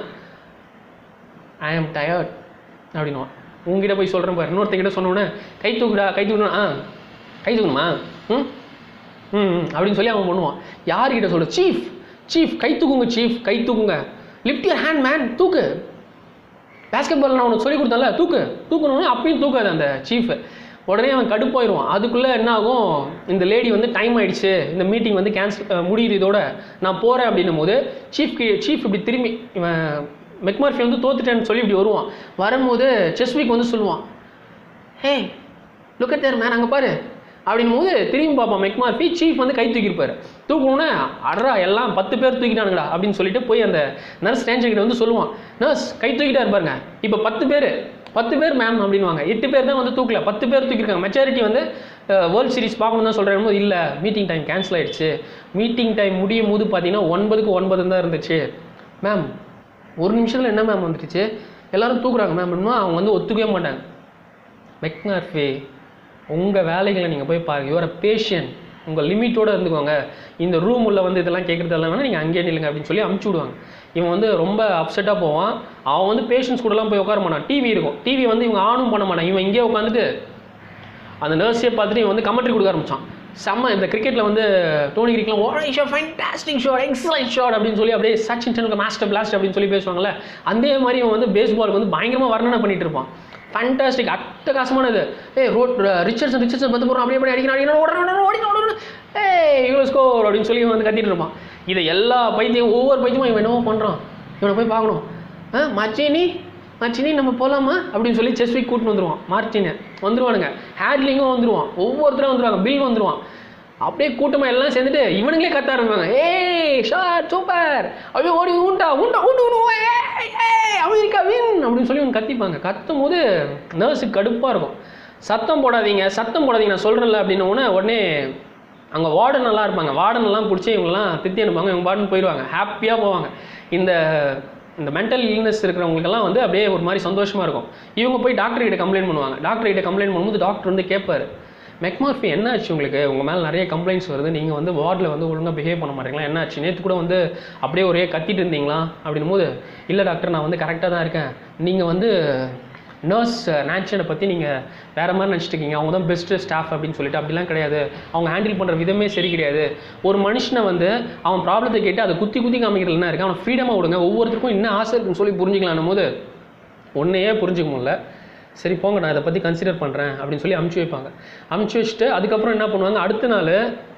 ஐ ஆம் டயர்ட் அப்படின்னுவான் உங்ககிட்ட போய் சொல்கிறேன் பாரு இன்னொருத்தங்கிட்ட சொன்னோன்னே கை தூக்குடா கை தூக்கணும் ஆ கை தூக்கணுமா ம் ம் ம், அப்படின்னு சொல்லி அவன் பண்ணுவான் யார்கிட்ட சொல்ல சீஃப் சீஃப் கை தூக்குங்க சீஃப் கை தூக்குங்க லிஃப்ட் யூர் ஹேண்ட் மேன் தூக்கு பேஸ்கெட் பால் நான் உனக்கு சொல்லி கொடுத்தேன்ல தூக்கு தூக்கணும்னு அப்பயும் தூக்காது அந்த சீஃப் உடனே அவன் கடுப்பாயிருவான் அதுக்குள்ளே என்ன ஆகும் இந்த லேடி வந்து டைம் ஆயிடுச்சு இந்த மீட்டிங் வந்து கேன்சல் முடியுது இதோட நான் போகிறேன் அப்படின்னும் போது சீஃப் சீஃப் இப்படி திரும்பி இவன் மெக்மார்ஃபி வந்து தோத்துட்டேன்னு சொல்லி இப்படி வருவான் வரும்போது செஸ்விக் வந்து சொல்லுவான் hey look at there man அங்கே பாரு அப்படின் போது திரும்பி பார்ப்பான் மெக்மார்பி சீஃப் வந்து கை தூக்கியிருப்பாரு தூக்கணுன்னே அடரா எல்லாம் பத்து பேர் தூக்கிட்டானுங்கடா அப்படின்னு சொல்லிட்டு போய் அந்த நர்ஸ் டேன்ஷன் கிட்ட வந்து சொல்லுவான் நர்ஸ் கை தூக்கிட்டா இருப்பாருங்க இப்போ பத்து பேர் பத்து பேர் மேம் அப்படின்வாங்க எட்டு பேர் தான் வந்து தூக்கல பத்து பேர் தூக்கியிருக்காங்க மெச்சாரிட்டி வந்து வேர்ல்ட் சீரிஸ் பார்க்கணும் தான் சொல்கிறேன் போது இல்லை மீட்டிங் டைம் கேன்சல் ஆயிடுச்சு மீட்டிங் டைம் முடியும் போது பார்த்தீங்கன்னா ஒன்பதுக்கு ஒன்பது தான் இருந்துச்சு மேம் ஒரு நிமிஷத்தில் என்ன மேம் வந்துடுச்சு எல்லாரும் தூக்குறாங்க மேம் அவங்க வந்து ஒத்துக்கவே மாட்டாங்க மெக்னார்ஃபே உங்கள் வேலைகளை நீங்கள் போய் பாருங்கள் யுவர் பேஷியன் உங்கள் லிமிட்டோடு இருந்துக்கோங்க இந்த ரூம் உள்ள வந்து இதெல்லாம் கேட்குறதெல்லாம் வேணால் நீங்கள் அங்கேயே நில்லுங்க அப்படின்னு சொல்லி அமுச்சு விடுவாங்க இவன் வந்து ரொம்ப அப்செட்டாக போவான் அவன் வந்து பேஷண்ட்ஸ் கூடலாம் போய் உட்கார மாட்டான் டிவி இருக்கும் டிவி வந்து இவங்க ஆனும் பண்ண மாட்டான் இவன் இங்கே உட்காந்துட்டு அந்த நர்ஸே பார்த்துட்டு இவன் வந்து கமெண்ட்ரி கொடுக்க ஆரம்பிச்சான் செம்ம இந்த கிரிக்கெட்டில் வந்து டோனி கிரிக்கெலாம் oh show fantastic shot excellent shot அப்படின்னு சொல்லி அப்படியே சச்சின் டெண்டுல்கர் மாஸ்டர் பிளாஸ்ட் அப்படின்னு சொல்லி பேசுவாங்கல்ல அதே மாதிரி இவன் வந்து பேஸ்பாலுக்கு வந்து பயங்கரமாக வர்ணனை பண்ணிட்டு இருப்பான் ஃபேண்டாஸ்டிக் அட்டகாசமானது ஏய் ரோட் ரிச்சர்சன் ரிச்சர்சன் பத்து போகிறோம் அப்படியே அப்படியே அடிக்கணும் அடிக்கணும் ஓடணும் ஓடிக்கணும் ஓடணும் ஏய் இவ்வளோ ஸ்கோர் அப்படின்னு சொல்லி இவன் வந்து கத்திட்டு இருப்பான் இதை எல்லா பைத்தியம் ஒவ்வொரு பைத்தியமும் இவன் என்னவோ பண்ணுறான் இவனை போய் பார்க்கணும் ஆ மச்சினி மச்சினி நம்ம போகலாமா அப்படின்னு சொல்லி செஸ் வீக் கூட்டின்னு வந்துருவான் மார்டினை வந்துருவானுங்க ஹேட்லிங்கும் வந்துருவான் ஒவ்வொருத்தரும் வந்துருவாங்க பில் வந்துருவான் அப்படியே கூட்டமாக எல்லாம் சேர்ந்துட்டு இவனுங்களே கத்த ஆரம்பிப்பாங்க ஏய் ஷாட் சூப்பர் அப்படியே ஓடி ஊண்டா ஊண்டா ஊண்டு ஊண்டு ஏய் ஏய் அமெரிக்கா வின் அப்படின்னு சொல்லி இவங்க கத்திப்பாங்க கத்தும் போது நர்ஸுக்கு கடுப்பாக இருக்கும் சத்தம் போடாதீங்க சத்தம் போடாதீங்க நான் சொல்கிறேன்ல அப்படின்னு உடனே உடனே அங்கே வார்டன் நல்லா இருப்பாங்க வார்டன் எல்லாம் பிடிச்சி இவங்கெல்லாம் திட்டி அனுப்பாங்க இவங்க பாட்டுன்னு போயிடுவாங்க ஹாப்பியாக போவாங்க இந்த இந்த மென்டல் இல்னஸ் இருக்கிறவங்களுக்கெல்லாம் வந்து அப்படியே ஒரு மாதிரி சந்தோஷமாக இருக்கும் இவங்க போய் டாக்டர் கிட்ட கம்ப்ளைண்ட் பண்ணுவாங்க டாக்டர் கிட்ட கம்ப்ளைண்ட் பண்ணும்போது டாக்டர் வந்து கேட்பாரு மெக்மார்ஃபி என்ன ஆச்சு உங்களுக்கு உங்கள் மேலே நிறைய கம்ப்ளைண்ட்ஸ் வருது நீங்கள் வந்து வார்டில் வந்து ஒழுங்காக பிஹேவ் பண்ண மாட்டீங்களா என்ன ஆச்சு நேற்று கூட வந்து அப்படியே ஒரே கத்திட்டு இருந்தீங்களா அப்படின்னும் போது இல்லை டாக்டர் நான் வந்து கரெக்டாக தான் இருக்கேன் நீங்கள் வந்து நர்ஸ் நேச்சனை பற்றி நீங்கள் வேறு மாதிரி நினச்சிட்டு இருக்கீங்க அவங்க தான் பெஸ்ட்டு ஸ்டாஃப் அப்படின்னு சொல்லிட்டு அப்படிலாம் கிடையாது அவங்க ஹேண்டில் பண்ணுற விதமே சரி கிடையாது ஒரு மனுஷனை வந்து அவன் ப்ராப்ளத்தை கேட்டு அதை குத்தி குத்தி காமிக்கிறது என்ன இருக்குது அவனை ஃப்ரீடமாக விடுங்க ஒவ்வொருத்தருக்கும் என்ன ஆசை இருக்குன்னு சொல்லி புரிஞ்சுக்கலான்னும் போது ஒன்றையே புரிஞ்சுக்க முடியல சரி போங்க நான் இதை பற்றி கன்சிடர் பண்ணுறேன் அப்படின்னு சொல்லி அமுச்சு வைப்பாங்க அமுச்சு வச்சுட்டு அதுக்கப்புறம் என்ன பண்ணுவாங்க அடுத்த நாள்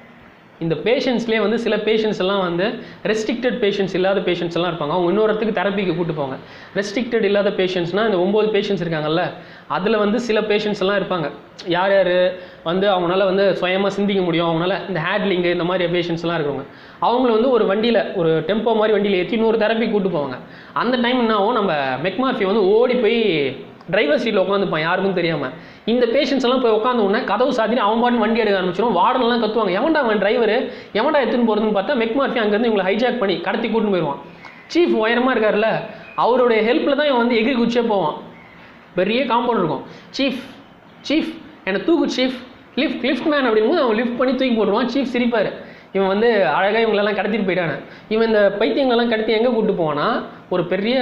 இந்த பேஷண்ட்ஸ்லேயே வந்து சில பேஷண்ட்ஸ் எல்லாம் வந்து ரெஸ்ட்ரிக்டட் பேஷண்ட்ஸ் இல்லாத பேஷண்ட்ஸ் எல்லாம் இருப்பாங்க அவங்க இன்னொரு இடத்துக்கு தெரப்பிக்கு கூட்டு போவாங்க ரெஸ்ட்ரிக்டட் இல்லாத பேஷண்ட்ஸ்னால் இந்த ஒம்பது பேஷண்ட்ஸ் இருக்காங்கல்ல அதில் வந்து சில பேஷண்ட்ஸ் எல்லாம் இருப்பாங்க யார் யார் வந்து அவங்களால வந்து சுயமாக சிந்திக்க முடியும் அவங்களால இந்த ஹேட்லிங்கு இந்த மாதிரி பேஷண்ட்ஸ் எல்லாம் இருக்கிறவங்க அவங்கள வந்து ஒரு வண்டியில் ஒரு டெம்போ மாதிரி வண்டியில் ஏற்றி இன்னொரு தெரப்பி கூட்டு போவாங்க அந்த டைம் என்ன ஆகும் நம்ம மெக்மார்ஃபி வந்து ஓடி போய் டிரைவர் சீட்டில் உட்காந்துப்பான் யாருக்கும் தெரியாமல் இந்த பேஷண்ட்ஸ் எல்லாம் போய் உட்காந்த உடனே கதவு சாத்திட்டு அவன் பாட்டு வண்டி எடுக்க ஆரம்பிச்சிடும் வார்டன்லாம் கத்துவாங்க எவன்டா அவன் டிரைவர் எவன்டா எடுத்துன்னு போகிறதுன்னு பார்த்தா மெக்மார்ஃபி அங்கேருந்து இவங்களை ஹைஜாக் பண்ணி கடத்தி கூட்டின்னு போயிடுவான் சீஃப் உயரமாக இருக்கார்ல அவருடைய ஹெல்ப்பில் தான் இவன் வந்து எகிரி குச்சியே போவான் பெரிய காம்பவுண்ட் இருக்கும் சீஃப் சீஃப் என்னை தூக்கு சீஃப் லிஃப்ட் லிஃப்ட் மேன் அப்படிங்கும்போது அவன் லிஃப்ட் பண்ணி தூக்கி போட்டுருவான் சீஃப் சிரிப்பார் இவன் வந்து அழகாக இவங்களெல்லாம் கடத்திட்டு போயிட்டானே இவன் இந்த பைத்தியங்களெல்லாம் கடத்தி எங்கே கூட்டு போவானா ஒரு பெரிய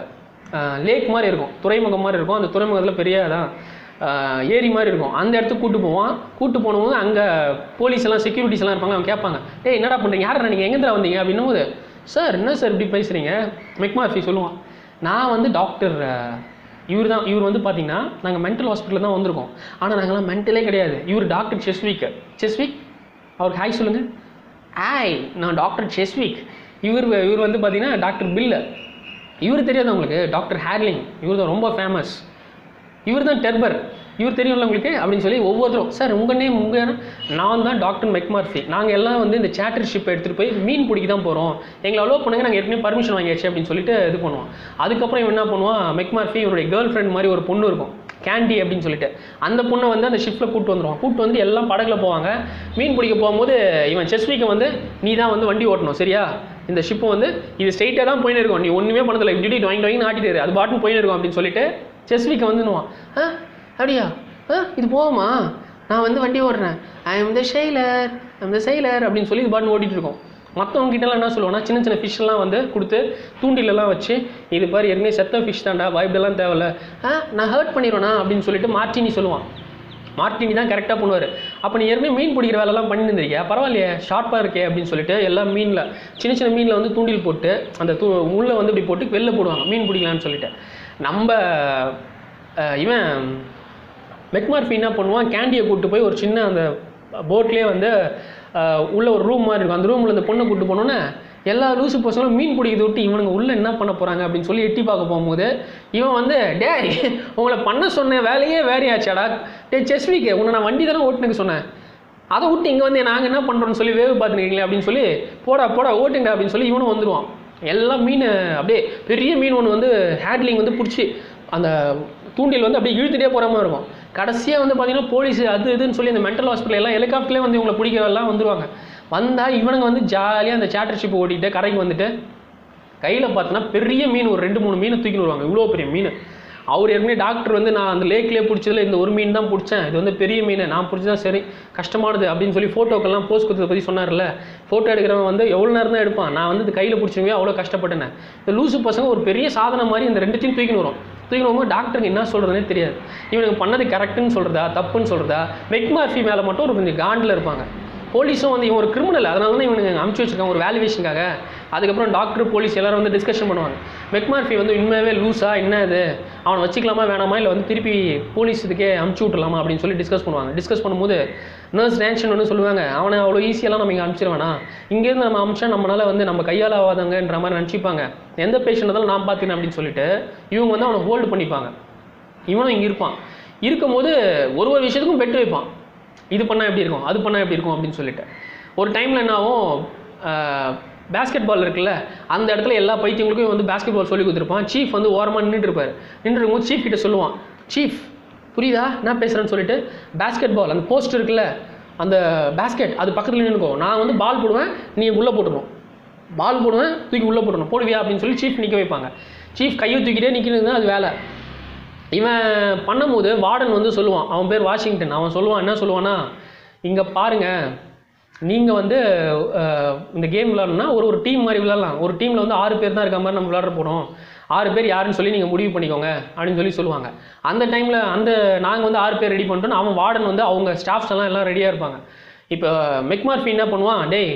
லேக் மாதிரி இருக்கும் துறைமுகம் மாதிரி இருக்கும் அந்த துறைமுகத்தில் பெரிய அதான் ஆஹ், ஏரி மாதிரி இருக்கும் அந்த இடத்துக்கு கூட்டு போவான் கூட்டு போனவங்க அங்கே போலீஸ் எல்லாம் செக்யூரிட்டிஸ் எல்லாம் இருப்பாங்க அவன் கேட்பாங்க டேய் என்னடா பண்ணுறீங்க யார் நீங்கள் எங்கேருந்து வந்தீங்க அப்படின்னும் போது சார் என்ன சார் இப்படி பேசுகிறீங்க மெக்மாஃபி சொல்லுவான் நான் வந்து டாக்டர் இவர் தான் இவர் வந்து பார்த்தீங்கன்னா நாங்கள் மென்டல் ஹாஸ்பிட்டலில் தான் வந்திருக்கோம் ஆனால் நாங்களாம் மென்டலே கிடையாது இவர் டாக்டர் செஸ்விக் செஸ்விக் அவருக்கு ஹாய் சொல்லுங்கள் ஹாய் நான் டாக்டர் செஸ்விக் இவர் இவர் வந்து பார்த்தீங்கன்னா டாக்டர் பில்லு இவர் தெரியாது உங்களுக்கு டாக்டர் ஹேர்லிங் இவர் தான் ரொம்ப ஃபேமஸ் இவர் தான் டெர்பர் இவர் தெரியும்ல உங்களுக்கு அப்படின்னு சொல்லி ஒவ்வொருத்தரும் சார் உங்கள் நேம் உங்கள் நான் தான் டாக்டர் மெக்மார்ஃபி நாங்கள் எல்லாம் வந்து இந்த சேட்டர் ஷிப் எடுத்துகிட்டு போய் மீன் பிடிக்க தான் போகிறோம் எங்களை அலோவ் பண்ணுங்க நாங்கள் ஏற்கனவே பர்மிஷன் வாங்கியாச்சு அப்படின்னு சொல்லிட்டு இது பண்ணுவோம் அதுக்கப்புறம் இவன் என்ன பண்ணுவான் மெக்மார்ஃபி இவருடைய கேர்ள் ஃப்ரெண்ட் மாதிரி ஒரு பொண்ணு இருக்கும் கேண்டி அப்படின்னு சொல்லிட்டு அந்த பொண்ணை வந்து அந்த ஷிப்பில் கூட்டு வந்துடுவான் கூட்டு வந்து எல்லாம் படகுல போவாங்க மீன் பிடிக்க போகும்போது இவன் செஸ்விக்கை வந்து நீ தான் வந்து வண்டி ஓட்டணும் சரியா இந்த ஷிப்பு வந்து இது ஸ்ட்ரைட்டாக தான் போயின்னு இருக்கும் நீ ஒன்றுமே பண்ணதில்லை இப்படி வாங்கி வாங்கி ஆட்டிட்டு இரு. அது பாட்டுன்னு போயின்னு இருக்கும் அப்படின்னு சொல்லிட்டு செஸ்விக்கை வந்துடுவான் ஆ அப்படியா ஆ இது போகுமா நான் வந்து வண்டி ஓடுறேன் I am the ஷெய்லர் I'm the செயலர் அப்படின்னு சொல்லி இது பாட்டுன்னு ஓட்டிட்டு இருக்கோம் மற்றவங்க கிட்டலாம் என்ன சொல்லுவோம்னா சின்ன சின்ன ஃபிஷ்ஷெல்லாம் வந்து கொடுத்து தூண்டிலெல்லாம் வச்சு இது பாரு ஏற்கனவே செத்த ஃபிஷ் தான்டா பயப்படலாம் தேவையில்ல ஆ நான் ஹர்ட் பண்ணிடுவேனா அப்படின்னு சொல்லிட்டு மார்ட்டினி சொல்லுவான் மார்ட்டினி தான் கரெக்டாக பண்ணுவார் அப்போ நீ ஏற்கனவே மீன் பிடிக்கிற வேலைலாம் பண்ணி இருந்திருக்கியா பரவாயில்லையே ஷார்ப்பாக இருக்கே அப்படின்னு சொல்லிட்டு எல்லா மீனில் சின்ன சின்ன மீனில் வந்து தூண்டில் போட்டு அந்த தூ முள்ளை வந்து இப்படி போட்டு வெளில போடுவாங்க மீன் பிடிக்கலான்னு சொல்லிட்டு நம்ம அஹ், இவன் மெக்மார்ஃபி என்ன பண்ணுவான் கேண்டியை கூட்டு போய் ஒரு சின்ன அந்த போட்லேயே வந்து அஹ், உள்ள ஒரு ரூம் மாதிரி இருக்கும் அந்த ரூமில் இந்த பொண்ணை கூட்டு போனோன்னே எல்லா லூசு பசங்களும் மீன் பிடிக்கிறது விட்டு இவனுங்க உள்ள என்ன பண்ண போகிறாங்க அப்படின்னு சொல்லி எட்டி பார்க்க போகும்போது இவன் வந்து டேய் உங்களை பண்ண சொன்ன வேலையே வேறையாச்சாடா டே செஸ்விக்கு உன்னை நான் வண்டி தானே ஓட்டுனுக்கு சொன்னேன் அதை விட்டு இங்கே வந்து நாங்கள் என்ன பண்ணுறோம்னு சொல்லி வேவு பார்த்துருக்கீங்களே அப்படின்னு சொல்லி போடா போடா ஓட்டுங்க அப்படின்னு சொல்லி இவனும் வந்துடுவான் எல்லாம் மீன் அப்படியே பெரிய மீன் ஒன்று வந்து ஹேட்லிங் வந்து பிடிச்சி அந்த தூண்டில் வந்து அப்படியே இழுத்துட்டே போகிற மாதிரி இருக்கும் கடைசியாக வந்து பார்த்தீங்கன்னா போலீஸ் அது இதுன்னு சொல்லி அந்த மென்டல் ஹாஸ்பிட்டல் எல்லாம் ஹெலிகாப்டர்லேயே வந்து இவங்களை பிடிக்கிறதெல்லாம் வந்துருவாங்க வந்தால் இவனுங்க வந்து ஜாலியாக அந்த சேட்டர் ஷிப் ஓட்டிட்டு கரைக்கு வந்துட்டு கையில் பார்த்தோன்னா பெரிய மீன் ஒரு ரெண்டு மூணு மீனை தூக்கின்னு வருவாங்க இவ்வளோ பெரிய மீன் அவர் ஏற்கனவே டாக்டர் வந்து நான் அந்த லேக்லேயே பிடிச்சதுல இந்த ஒரு மீன் தான் பிடிச்சேன் இது வந்து பெரிய மீன் நான் பிடிச்சதான் சரி கஷ்டமானது அப்படின்னு சொல்லி ஃபோட்டோக்கெல்லாம் போஸ்ட் கொடுத்ததை பற்றி சொன்னார்ல ஃபோட்டோ எடுக்கிறவன் வந்து எவ்வளோ நேரம் தான் எடுப்பான் நான் வந்து இது கையில் பிடிச்சவங்க அவ்வளோ கஷ்டப்பட்டேன் இந்த லூசு பசங்க ஒரு பெரிய சாதனை மாதிரி இந்த ரெண்டுத்தையும் தூக்கின்னு வரும் தூக்கிட்டு போகும்போது டாக்டருக்கு என்ன சொல்கிறதுனே தெரியாது இவனுக்கு பண்ணது கரெக்டுன்னு சொல்கிறதா தப்புன்னு சொல்கிறதா மெக்மார்ஃபி மேலே மட்டும் ஒரு கொஞ்சம் காண்டில் இருப்பாங்க போலீஸும் வந்து இவன் ஒரு கிரிமினல் அதனால தான் இவனுக்கு அமுச்சு வச்சிருக்காங்க ஒரு வேல்யூவேஷனுக்காக அதுக்கப்புறம் டாக்டர் போலீஸ் எல்லாரும் வந்து டிஸ்கஷன் பண்ணுவாங்க மெக்மார்ஃபி வந்து உண்மையாகவே லூஸா என்ன இது அவனை வச்சுக்கலாமா வேணாமா இல்லை வந்து திருப்பி போலீஸ் இதுக்கே அமுச்சு விட்டுலாமா அப்படின்னு சொல்லி டிஸ்கஸ் பண்ணுவாங்க டிஸ்கஸ் பண்ணும்போது நர்ஸ் ரேன்ஷன் வந்து சொல்லுவாங்க அவனை அவ்வளோ ஈஸியெல்லாம் நம்ம இங்கே அனுப்பிச்சிருவானா இங்கேருந்து நம்ம அமிச்சா நம்மளால வந்து நம்ம கையால் ஆகாதங்கன்ற மாதிரி நினச்சிப்பாங்க எந்த பேஷண்ட் இருந்தாலும் நான் பார்த்துக்கிறேன் அப்படின்னு சொல்லிட்டு இவங்க வந்து அவனை ஹோல்டு பண்ணிப்பாங்க இவனும் இங்கே இருப்பான் இருக்கும்போது ஒரு ஒரு விஷயத்துக்கும் பெட்டு வைப்பான் இது பண்ணால் எப்படி இருக்கும் அது பண்ணால் எப்படி இருக்கும் அப்படின்னு சொல்லிட்டு ஒரு டைமில் என்ன ஆகும் பேஸ்கெட் பால் இருக்குல்ல அந்த இடத்துல எல்லா பைத்தியங்களுக்கும் வந்து பேஸ்கெட் பால் சொல்லி கொடுத்துருப்பான் சீஃப் வந்து ஓரமாக நின்றுட்டு இருப்பார் நின்று இருக்கும்போது சீஃப் கிட்ட சொல்லுவான் சீஃப் புரியுதா நான் பேசுகிறேன்னு சொல்லிட்டு பேஸ்கெட் பால் அந்த போஸ்ட் இருக்குல்ல அந்த பேஸ்கெட் அது பக்கத்தில் நின்றுக்கும் நான் வந்து பால் போடுவேன் நீ உள்ளே போட்டுருணும் பால் போடுவேன் தூக்கி உள்ளே போடணும் போடுவியா அப்படின்னு சொல்லி சீஃப் நிற்க வைப்பாங்க சீஃப் கையை தூக்கிட்டே நிற்கிறது அது வேலை இவன் பண்ணும்போது வார்டன் வந்து சொல்லுவான் அவன் பேர் வாஷிங்டன் அவன் சொல்லுவான் என்ன சொல்லுவான்னா இங்கே பாருங்க நீங்கள் வந்து அஹ், இந்த கேம் விளாட்ணுன்னா ஒரு ஒரு டீம் மாதிரி விளாட்லாம் ஒரு டீமில் வந்து ஆறு பேர் தான் இருக்க மாதிரி நம்ம விளாட போகிறோம் ஆறு பேர் யாருன்னு சொல்லி நீங்கள் முடிவு பண்ணிக்கோங்க அப்படின்னு சொல்லி சொல்லுவாங்க அந்த டைமில் அந்த நாங்கள் வந்து ஆறு பேர் ரெடி பண்ணிட்டோம் அவன் வார்டன் வந்து அவங்க ஸ்டாஃப்ஸ் எல்லாம் எல்லாம் ரெடியாக இருப்பாங்க இப்போ மெக்மார்ஃபி என்ன பண்ணுவான் டேய்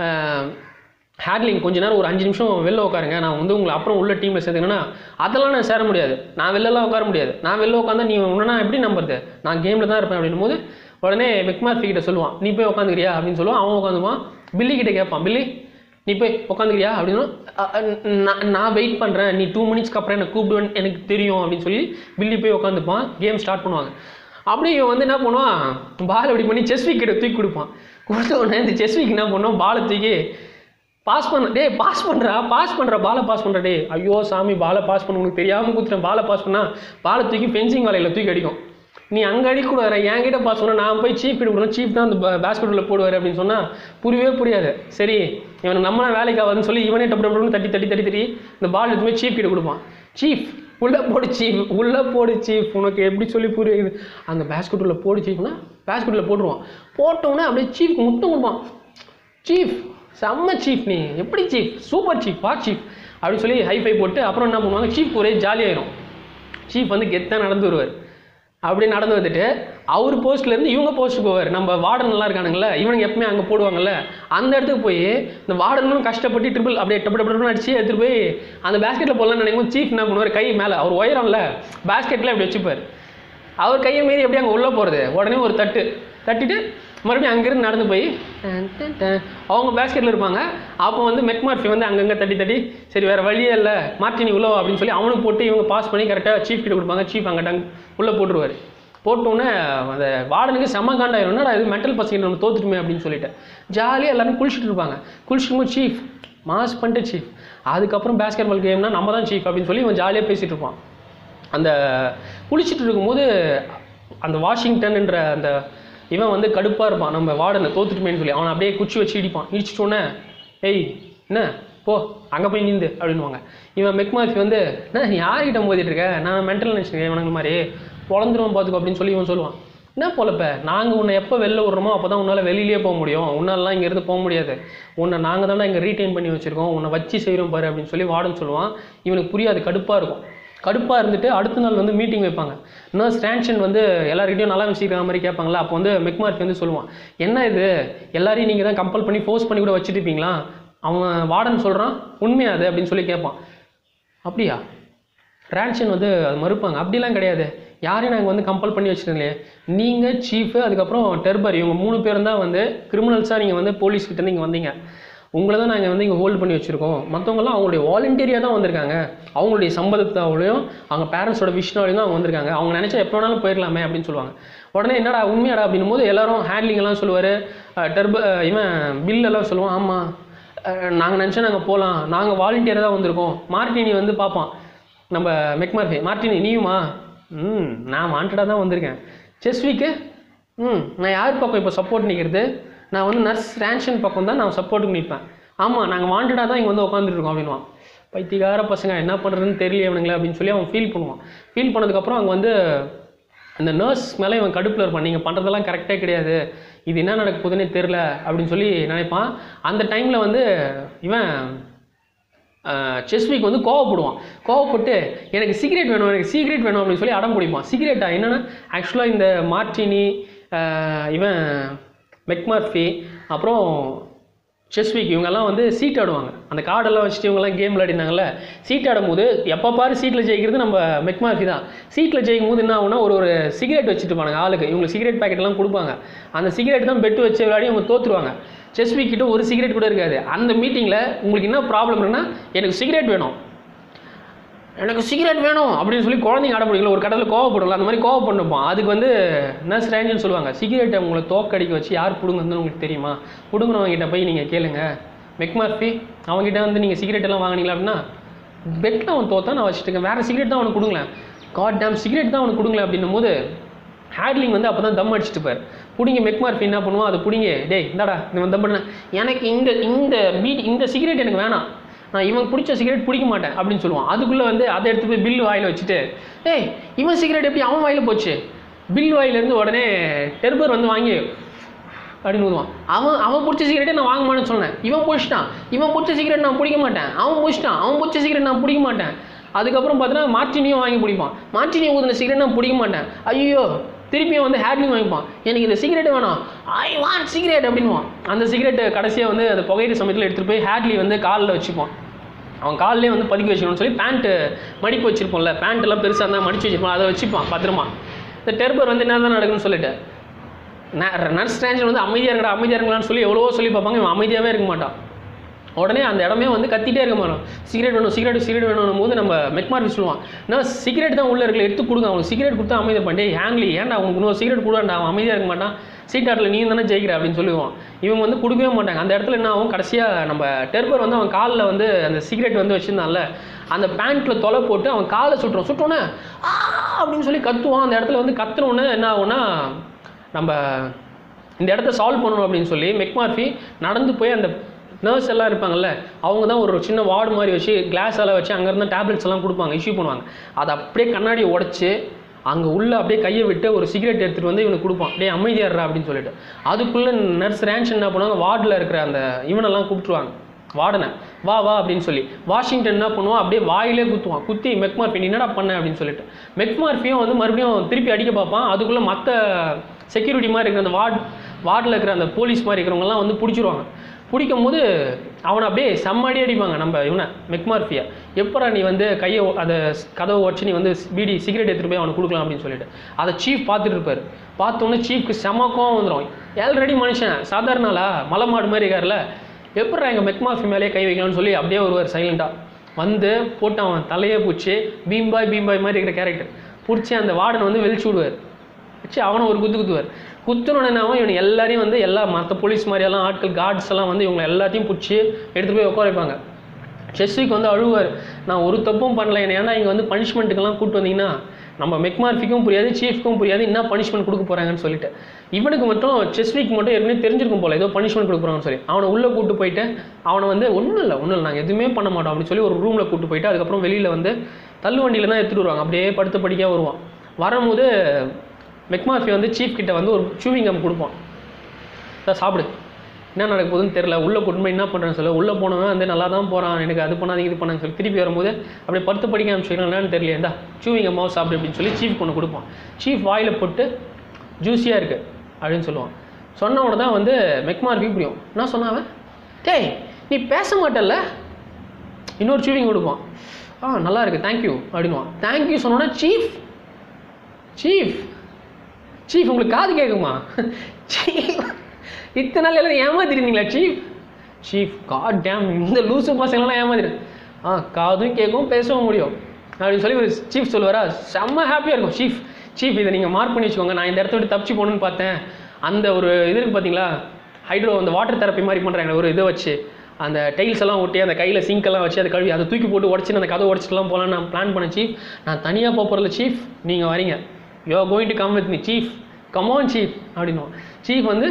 ஹேட்லிங் கொஞ்ச நேரம் ஒரு அஞ்சு நிமிஷம் வெளில உட்காருங்க நான் வந்து உங்களை அப்புறம் உள்ள டீமில் சேர்த்துக்கணும்னா அதெல்லாம் நான் சேர முடியாது நான் வெளிலலாம் உட்கார முடியாது நான் வெளில உட்காந்தா நீ உடனே எப்படி நம்புறது நான் கேமில் தான் இருப்பேன் அப்படின்னும் போது உடனே மெக்மார்ஃபி கிட்ட சொல்லுவான் நீ போய் உட்காந்துக்கிறியா அப்படின்னு சொல்லுவான் அவன் உட்காந்துவான் பில்லி கிட்ட கேட்பான் பில்லி நீ போய் உட்காந்துக்கிறியா அப்படின்னு அ- அ- நான் நான் வெயிட் பண்ணுறேன் நீ டூ மினிட்ஸ்க்கு அப்புறம் எனக்கு கூப்பிடுவேன்னு எனக்கு தெரியும் அப்படின்னு சொல்லி பில்லி போய் உட்காந்துப்பான் கேம் ஸ்டார்ட் பண்ணுவாங்க அப்படியே இவன் வந்து என்ன பண்ணுவான் பால் அப்படி பண்ணி செஸ் விக்கெட்டை தூக்கி கொடுப்பான் கொடுத்த உடனே இந்த செஸ் விக் என்ன பண்ணுவான் பாலை தூக்கி பாஸ் பண்ண டேய் பாஸ் பண்ணுறா பாஸ் பண்ணுற பாலை பாஸ் பண்ணுற டேய் ஐயோ சாமி பாலை பாஸ் பண்ண உனக்கு தெரியாமல் குத்துறேன் பாலை பாஸ் பண்ணா பாலை தூக்கி ஃபென்சிங் வலையில் தூக்கி அடிக்கும் நீ அங்கே அடிக்கூடாது என்கிட்ட பாஸ் பண்ண நான் போய் சீஃப் கிட்ட கொடுக்கணும் சீஃப் தான் அந்த பேஸ்கெட்டில் போடுவார் அப்படின்னு சொன்னால் புரியவே புரியாது சரி இவனுக்கு நம்மளா வேலைக்கு ஆகாதுன்னு சொல்லி இவனே டப்பு டப்புன்னு தட்டி தட்டி தட்டி தட்டி இந்த பால் எடுத்துமே சீஃப் கிட்ட கொடுப்பான் சீஃப் உள்ளே போடு சீஃப் உள்ளே போடு சீஃப் உனக்கு எப்படி சொல்லி புரியுது அந்த பேஸ்கெட்டுள்ள போடு சீஃப்னா பேஸ்கெட்டில் போட்டுருவான் போட்டோன்னே அப்படியே சீஃப் முட்டம் கொடுப்பான் சீஃப் செம்ம சீஃப் நீ எப்படி சீஃப் சூப்பர் சீஃப் வா சீஃப் அப்படின்னு சொல்லி ஹைஃபை போட்டு அப்புறம் என்ன பண்ணுவாங்க சீஃப் ஒரே ஜாலியாயிரும் சீஃப் வந்து கெத்தாக நடந்து வருவார் அப்படி நடந்து வந்துட்டு அவர் போஸ்ட்லேருந்து இவங்க போஸ்ட் போவார் நம்ம வார்டன் எல்லாம் இருக்கானுங்களே இவனுங்க எப்பவுமே அங்கே போடுவாங்கல்ல அந்த இடத்துக்கு போய் இந்த வார்டனும் கஷ்டப்பட்டு ட்ரிபிள் அப்படியே டப்பு டப்பு டப்புன்னு அடிச்சு எடுத்துகிட்டு போய் அந்த பேஸ்கெட்டில் போடலாம்னு நினைக்கும் சீஃப் என்ன பண்ணுவார் கை மேலே அவர் உயரம்ல பேஸ்கெட்டில் இப்படி வச்சுப்பார் அவர் கையை மீறி எப்படி அங்கே உள்ளே போகிறது உடனே ஒரு தட்டு தட்டிட்டு மறுபடியும் அங்கேருந்து நடந்து போய் டன் டன் டன். அவங்க பேஸ்கெட்டில் இருப்பாங்க அப்போ வந்து மெக்மார்ஃபி வந்து அங்கங்கே தட்டி தட்டி சரி வேறு வழியே இல்லை மார்டினி உள்ள வா அப்படின்னு சொல்லி அவனுக்கு போட்டு இவங்க பாஸ் பண்ணி கரெக்டாக சீஃப் கிட்ட கொடுப்பாங்க சீஃப் அங்கே டங் உள்ளே போட்டுருவார் போட்டோன்னே அந்த வார்டனுக்கு செம்ம காண்டாயிரும் என்னடா இது மென்டல் பசங்க நம்ம தோத்துட்டுமே அப்படின்னு சொல்லிட்டு ஜாலியாக எல்லாரும் குளிச்சுட்டு இருப்பாங்க குளிச்சுட்டு போது சீஃப் மாஸ் பண்ணிட்டு சீஃப் அதுக்கப்புறம் பேஸ்கெட் பால் கேம்னா நம்ம தான் சீஃப் அப்படின்னு சொல்லி இவன் ஜாலியாக பேசிகிட்டு இருப்பான் அந்த குளிச்சுட்டு இருக்கும்போது அந்த வாஷிங்டன்ன்ற அந்த இவன் வந்து கடுப்பாக இருப்பான் நம்ம வார்டனை தோத்துட்டுமேன்னு சொல்லி அவனை அப்படியே குச்சி வச்சு இடிப்பான் இடிச்சிட்டோன்னே ஏய் என்ன போ அங்கே போய் நிந்து அப்படின்னுவாங்க இவன் மெக்மார்ஃபி வந்து என்ன யார்கிட்ட மோதிட்டு இருக்க நான் மென்டல் நினச்சிருக்கேன் இவனுங்க மாதிரி பொழந்துருவான் பார்த்துக்கோ அப்படின்னு சொல்லி இவன் சொல்லுவான் என்ன பொழப்ப நாங்கள் உன்னை எப்போ வெளில விட்றோமோ அப்போ தான் உன்னால் வெளியிலேயே போக முடியும் உன்னாலலாம் இங்கேருந்து போக முடியாது உன்னை நாங்கள் தானே இங்கே ரீட்டைன் பண்ணி வச்சுருக்கோம் உன்னை வச்சு செய்கிறோம் பாரு அப்படின்னு சொல்லி வார்டன் சொல்லுவான் இவனுக்கு புரியாது கடுப்பாக இருக்கும் கடுப்பாக இருந்துட்டு அடுத்த நாள் வந்து மீட்டிங் வைப்பாங்க நர்ஸ் ஸ்டான்ஷன் வந்து எல்லாருக்கிட்டையும் நல்லா வச்சுக்கிற மாதிரி கேட்பாங்களா அப்போ வந்து மெக்மார்க் வந்து சொல்லுவான் என்ன இது எல்லாரையும் நீங்கள் தான் கம்பல் பண்ணி ஃபோர்ஸ் பண்ணி கூட வச்சுட்டு இருப்பீங்களா அவன் வார்டன் சொல்கிறான் உண்மையா அது அப்படின்னு சொல்லி கேட்பான் அப்படியா ரேன்ஷன் வந்து அது மறுப்பாங்க அப்படிலாம் கிடையாது யாரையும் நாங்கள் வந்து கம்பல் பண்ணி வச்சுருந்தீங்களே நீங்கள் சீஃபு அதுக்கப்புறம் டெர்பர் இவங்க மூணு பேரும் தான் வந்து கிரிமினல்ஸாக நீங்கள் வந்து போலீஸ் கிட்ட இருந்து இங்கே வந்தீங்க உங்களை தான் நாங்கள் வந்து இங்கே ஹோல்டு பண்ணி வச்சுருக்கோம் மற்றவங்கலாம் அவங்களுடைய வாலண்டியரியாக தான் வந்திருக்காங்க அவங்களுடைய சம்பளத்தாலையும் அவங்க பேரண்ட்ஸோட விஷனாலையும் தான் அவங்க வந்திருக்காங்க அவங்க நினச்சா எப்போ வேணாலும் போயிடலாமே அப்படின்னு சொல்லுவாங்க உடனே என்னடா உண்மையாடா அப்படின்னும் போது எல்லாரும் ஹேண்ட்லிங் எல்லாம் சொல்லுவார் டெர்ப இவன் பில் எல்லாம் சொல்லுவான் ஆமாம் நாங்கள் நினச்சா நாங்கள் போகலாம் நாங்கள் வாலண்டியராக தான் வந்திருக்கோம் மார்டினி வந்து பார்ப்பான் நம்ம மெக்மார்ஃபி மார்டினி நீயுமா ம் நான் வாண்டடாக தான் வந்திருக்கேன் செஸ் வீக்கு ம் நான் யார் பக்கம் இப்போ சப்போர்ட் நிற்கிறது நான் வந்து நர்ஸ் ரேன்ஷன் பக்கம் தான் நான் சப்போர்ட்டுக்கு நிற்பேன் ஆமாம் நாங்கள் வாண்டடாக தான் இங்கே வந்து உட்காந்துட்டு இருக்கோம் அப்படின்வான் பைத்தியக்கார பசங்க என்ன பண்ணுறதுன்னு தெரியல இவனுங்களே அப்படின்னு சொல்லி அவன் ஃபீல் பண்ணுவான் ஃபீல் பண்ணதுக்கப்புறம் அங்கே வந்து அந்த நர்ஸ் மேலே இவன் கடுப்பில் இருப்பான் நீங்கள் பண்ணுறதெல்லாம் கரெக்டே கிடையாது இது என்ன நடக்க போகுதுன்னே தெரில அப்படின்னு சொல்லி நினைப்பான் அந்த டைமில் வந்து இவன் செஸ்விக் வந்து கோவப்படுவான் கோவப்பட்டு எனக்கு சிகரெட் வேணும் எனக்கு சிகரெட் வேணும் அப்படின்னு சொல்லி அடம் பிடிப்பான் சிகரெட்டா என்னென்னா ஆக்சுவலாக இந்த மார்டினி ஆஹ் இவன் மெக்மார்ஃபி அப்புறம் செஸ்விக் இவங்கெல்லாம் வந்து சீட் ஆடுவாங்க அந்த கார்டெல்லாம் வச்சுட்டு இவங்கெல்லாம் கேம் விளையாடினாங்கல்ல சீட் ஆடும்போது எப்போ பாரு சீட்டில் ஜெயிக்கிறது நம்ம மெக்மார்ஃபி தான் சீட்டில் ஜெயிக்கும் போது என்ன ஆகும்னா ஒரு ஒரு சிகரெட் வச்சுட்டு போனாங்க ஆளுக்கு இவங்களுக்கு சிகரெட் பாக்கெட்லாம் கொடுப்பாங்க அந்த சிகரெட் தான் பெட்டு வச்சு விளையாடி அவங்க தோற்றுருவாங்க செஸ்விக் கிட்ட ஒரு சிகரெட் கூட இருக்காது அந்த மீட்டிங்கில் உங்களுக்கு என்ன ப்ராப்ளம் இருக்குன்னா எனக்கு சிகரெட் வேணும் எனக்கு சிகரெட் வேணும் அப்படின்னு சொல்லி குழந்தைங்க அடம் பிடிக்கல ஒரு கடலில் கோவப்படும்ல அந்த மாதிரி கோவப்பட்டுப்போம் அதுக்கு வந்து நர்ஸ் ரேஞ்சுன்னு சொல்லுவாங்க சிகரெட்டை உங்களை தோக்கடிக்க வச்சு யார் பிடுங்குன்னு உங்களுக்கு தெரியுமா பிடுங்குனவங்ககிட்ட போய் நீங்கள் கேளுங்க மெக்மார்ஃபி அவங்ககிட்ட வந்து நீங்கள் சிகரெட் எல்லாம் வாங்கினீங்களா அப்படின்னா பெட்டில் அவன் தோத்தா நான் வச்சுட்டுருக்கேன் வேறு சிகரெட் தான் அவனுக்கு கொடுங்களேன் காட் டேம் சிகரெட் தான் அவனுக்கு கொடுங்களேன் அப்படின்னும் போது ஹேட்லிங் வந்து அப்போ தான் தம் அடிச்சுட்டு பார் பிடிங்க மெக்மார்ஃபி என்ன பண்ணுவான் அதை பிடிங்க டேய் இந்தாடா இவன் தம் பண்ண எனக்கு இந்த இந்த பீட் இந்த சிகரெட் எனக்கு வேணாம் நான் இவன் பிடிச்ச சிகரெட் பிடிக்க மாட்டேன் அப்படின்னு சொல்லுவான் அதுக்குள்ளே வந்து அதை எடுத்து போய் பில் வாயில் வச்சுட்டு ஏய் இவன் சிகரெட் எப்படி அவன் வாயில் போச்சு பில் வாயிலேருந்து உடனே டெர்பர் வந்து வாங்கி அப்படின்னு ஊதுவான் அவன் அவன் பிடிச்ச சிகரெட்டை நான் வாங்க மாட்டேன்னு சொன்னேன் இவன் பிடிச்சிட்டான் இவன் பிடிச்ச சிகரெட் நான் பிடிக்க மாட்டேன் அவன் பிடிச்சிட்டான் அவன் பிடிச்ச சிகரெட் நான் பிடிக்க மாட்டேன் அதுக்கப்புறம் பார்த்தீங்கன்னா மார்டினியும் வாங்கி பிடிப்பான் மார்டினியை ஊதின சிகரெட் நான் பிடிக்க மாட்டேன் ஐயோ திருப்பியும் வந்து ஹேட்லிங் வாங்கிப்பான் எனக்கு இந்த சிகரெட் வேணாம் ஐ வாண்ட் சிகரெட் அப்படின்வான் அந்த சிகரெட் கடைசியாக வந்து அந்த புகையிற சமயத்தில் எடுத்துகிட்டு போய் ஹேட்லி வந்து காலில் வச்சுப்பான் அவன் காலிலே வந்து பதுக்கி வச்சுக்கணும்னு சொல்லி பேண்ட்டு மடிப்பு வச்சிருப்போம்ல பேண்ட் எல்லாம் பெருசாக இருந்தால் மடிச்சு வச்சிருப்பான் அதை வச்சுப்பான் பத்திரமா இந்த டெர்பர் வந்து என்ன தான் நடக்குன்னு சொல்லிட்டு நர்ஸ் ஸ்டான்ஜர் வந்து அமைதியாக இருக்கடா அமைதியாக இருக்கலாம்னு சொல்லி எவ்வளவோ சொல்லி பார்ப்பாங்க இவன் அமைதியாகவே இருக்க மாட்டான் உடனே அந்த இடமே வந்து கத்திட்டே இருக்க மாட்டோம் சிகரெட் வேணும் சிகரெட் சிகரெட் வேணும் போது நம்ம மெக்மார்பி சொல்லுவான் நான் சிகரெட் தான் உள்ள இருக்கல எடுத்து கொடுங்க அவனுக்கு சிகரெட் கொடுத்தா அமைதியாக பண்ணே ஹேங்லி ஏன்டா அவனுக்கு இன்னொரு சிகரெட் கொடுவான்டா அவன் அமைதியாக இருக்க மாட்டான் சீட்டாட்டில் நீ தானே ஜெயிக்கிற அப்படின்னு சொல்லுவான் இவங்க வந்து கொடுக்கவே மாட்டாங்க அந்த இடத்துல என்ன ஆகும் கடைசியாக நம்ம டெர்பர் வந்து அவன் காலில் வந்து அந்த சிகரெட் வந்து வச்சுருந்தான்ல அந்த பேண்ட்டில் தொலை போட்டு அவன் காலை சுட்டுறான் சுட்டோன்னே ஆ அப்படின்னு சொல்லி கத்துவான் அந்த இடத்துல வந்து கத்துனோன்னே என்ன ஆகும்னா நம்ம இந்த இடத்த சால்வ் பண்ணணும் அப்படின்னு சொல்லி மெக்மார்ஃபி நடந்து போய் அந்த நர்ஸ் எல்லாம் இருப்பாங்கல்ல அவங்க தான் ஒரு சின்ன வார்டு மாதிரி வச்சு கிளாஸ் எல்லாம் வச்சு அங்கேருந்து டேப்லெட்ஸ் எல்லாம் கொடுப்பாங்க இஷ்யூ பண்ணுவாங்க அதை அப்படியே கண்ணாடியை உடச்சி அங்கே உள்ள அப்படியே கையை விட்டு ஒரு சிகரெட் எடுத்துகிட்டு வந்து இவனுக்கு கொடுப்பான் அப்படியே அமைதியாடுறா அப்படின்னு சொல்லிட்டு அதுக்குள்ளே நர்ஸ் ரேன்ஷன் என்ன பண்ணுவாங்க வார்டில் இருக்கிற அந்த இவனெல்லாம் கூப்பிட்டுருவாங்க வார்டனை வா வா அப்படின்னு சொல்லி வாஷிங்டன் என்ன பண்ணுவான் அப்படியே வாயிலே குத்துவான் குத்தி மெக்மார்ஃபி நீ என்னடா பண்ண அப்படின்னு சொல்லிட்டு மெக்மார்ஃபியும் வந்து மறுபடியும் திருப்பி அடிக்க பார்ப்பான் அதுக்குள்ளே மற்ற செக்யூரிட்டி மாதிரி இருக்கிற அந்த வார்டு வார்டில் இருக்கிற அந்த போலீஸ் மாதிரி இருக்கிறவங்கலாம் வந்து பிடிச்சிருவாங்க பிடிக்கும் போது அவனை அப்படியே செம்மடி அடிப்பாங்க நம்ம இவனை மெக்மார்ஃபியா எப்பரா நீ வந்து கையை ஒ- அதை ஸ்- கதவை உடச்சி நீ வந்து பீடி சிகரெட் எடுத்துகிட்டு போய் அவனுக்கு கொடுக்கலாம் அப்படின்னு சொல்லிட்டு அதை சீஃப் பார்த்துட்டு இருப்பார் பார்த்தோன்னே சீஃப்க்கு செம கோவம் வந்துடும் ஆல்ரெடி மனுஷன் சாதாரண ஆளா மலை மாடு மாதிரி இருக்கார்ல எப்படா எங்கள் மெக்மார்ஃபி மேலேயே கை வைக்கலாம்னு சொல்லி அப்படியே வருவார் சைலண்ட்டாக வந்து போட்டு அவன் தலையே பிடிச்சி பீம்பாய் பீம்பாய் மாதிரி இருக்கிற கேரக்டர் பிடிச்சி அந்த வார்டனை வந்து வெளிச்சு விடுவார் வச்சு அவனை ஒரு குத்து குத்துவார் குத்துனோடனாவும் இவனை எல்லாரையும் வந்து எல்லா மற்ற போலீஸ் மாதிரியெல்லாம் ஆட்கள் கார்ட்ஸ் எல்லாம் வந்து இவங்களை எல்லாத்தையும் பிடிச்சி எடுத்துகிட்டு போய் உட்கார வைப்பாங்க செஸ்விக் வந்து அழுவார் நான் ஒரு தப்பும் பண்ணல என்னை ஏன்னா இங்கே வந்து பனிஷ்மெண்ட்டுக்கெல்லாம் கூட்டு வந்தீங்கன்னா நம்ம மெக்மார்ஃபிக்கும் புரியாது சீஃப்க்கும் புரியாது என்ன பனிஷ்மெண்ட் கொடுக்க போகிறாங்கன்னு சொல்லிட்டு இவனுக்கு மட்டும் செஸ்விக் மட்டும் ஏற்கனவே தெரிஞ்சிருக்கும் போல ஏதோ பனிஷ்மெண்ட் கொடுக்க போகிறாங்கன்னு சொல்லி அவனை உள்ளே கூட்டு போயிட்டு அவனை வந்து ஒன்றும் இல்லை ஒன்றும் இல்லை நாங்கள் எதுவுமே பண்ண மாட்டோம் அப்படின்னு சொல்லி ஒரு ரூமில் கூட்டு போயிட்டு அதுக்கப்புறம் வெளியில் வந்து தள்ளு வண்டியில் தான் எடுத்துகிட்டு வருவாங்க அப்படியே படுத்த படிக்காக வருவான் வரும்போது மெக்மார்ஃபி வந்து சீஃப் கிட்ட வந்து ஒரு சூவிங் கம் கொடுப்பான் சார் சாப்பிடு என்ன நடக்க போகுதுன்னு தெரில உள்ளே கூட்டு போய் என்ன பண்ணுறேன்னு சொல்ல உள்ளே போனவன் வந்து நல்லா தான் போகிறான் எனக்கு அது பண்ணாதீங்க இது பண்ணாங்க சொல்லி திருப்பி வரும்போது அப்படியே படுத்து படிக்க ஆரம்பிச்சிக்கலாம் என்னன்னு தெரியல இந்தா சூவிங் அம்மாவை சாப்பிடு அப்படின்னு சொல்லி சீஃப் கொண்டு கொடுப்பான் சீஃப் வாயில் போட்டு ஜூஸியாக இருக்குது அப்படின்னு சொல்லுவான் சொன்ன உடனே தான் வந்து மெக்மார்ஃபி புரியும் என்ன சொன்னாவன் டேய் நீ பேச மாட்டல்ல இன்னொரு சூவிங் கொடுப்பான் ஆ நல்லா இருக்கு தேங்க்யூ அப்படின்வான் தேங்க்யூ சொன்னோன்னா சீஃப் சீஃப் சீஃப் உங்களுக்கு காது கேட்குமா சீஃப் இத்தனை நாள் எல்லாரும் ஏமாத்திருந்தீங்களா சீஃப் சீஃப் காட் டேம் இந்த லூசு பசங்களெலாம் ஏமாத்திரு ஆ காதும் கேட்கும் பேசவும் முடியும் அப்படின்னு சொல்லி ஒரு சீஃப் சொல்லுவாரா செம்ம ஹாப்பியாக இருக்கும் சீஃப் சீஃப் இதை நீங்கள் மார்க் பண்ணி வச்சுக்கோங்க நான் இந்த இடத்த விட்டு தப்பிச்சு போகணுன்னு பார்த்தேன் அந்த ஒரு இது இருக்கு பார்த்தீங்களா ஹைட்ரோ அந்த வாட்டர் தெரப்பி மாதிரி பண்ணுறாங்க ஒரு இதை வச்சு அந்த டைல்ஸ் எல்லாம் ஒட்டி அந்த கையில் சிங்க் எல்லாம் வச்சு அதை கழுவி அதை தூக்கி போட்டு உடச்சி அந்த கதை உடச்சிட்டுலாம் போகலான்னு நான் பிளான் பண்ணேன் சீஃப் நான் தனியாக போக போகிறல சீஃப் நீங்கள் வரீங்க you are going to come with me chief come on chief அப்படின்னுவான் சீஃப் வந்து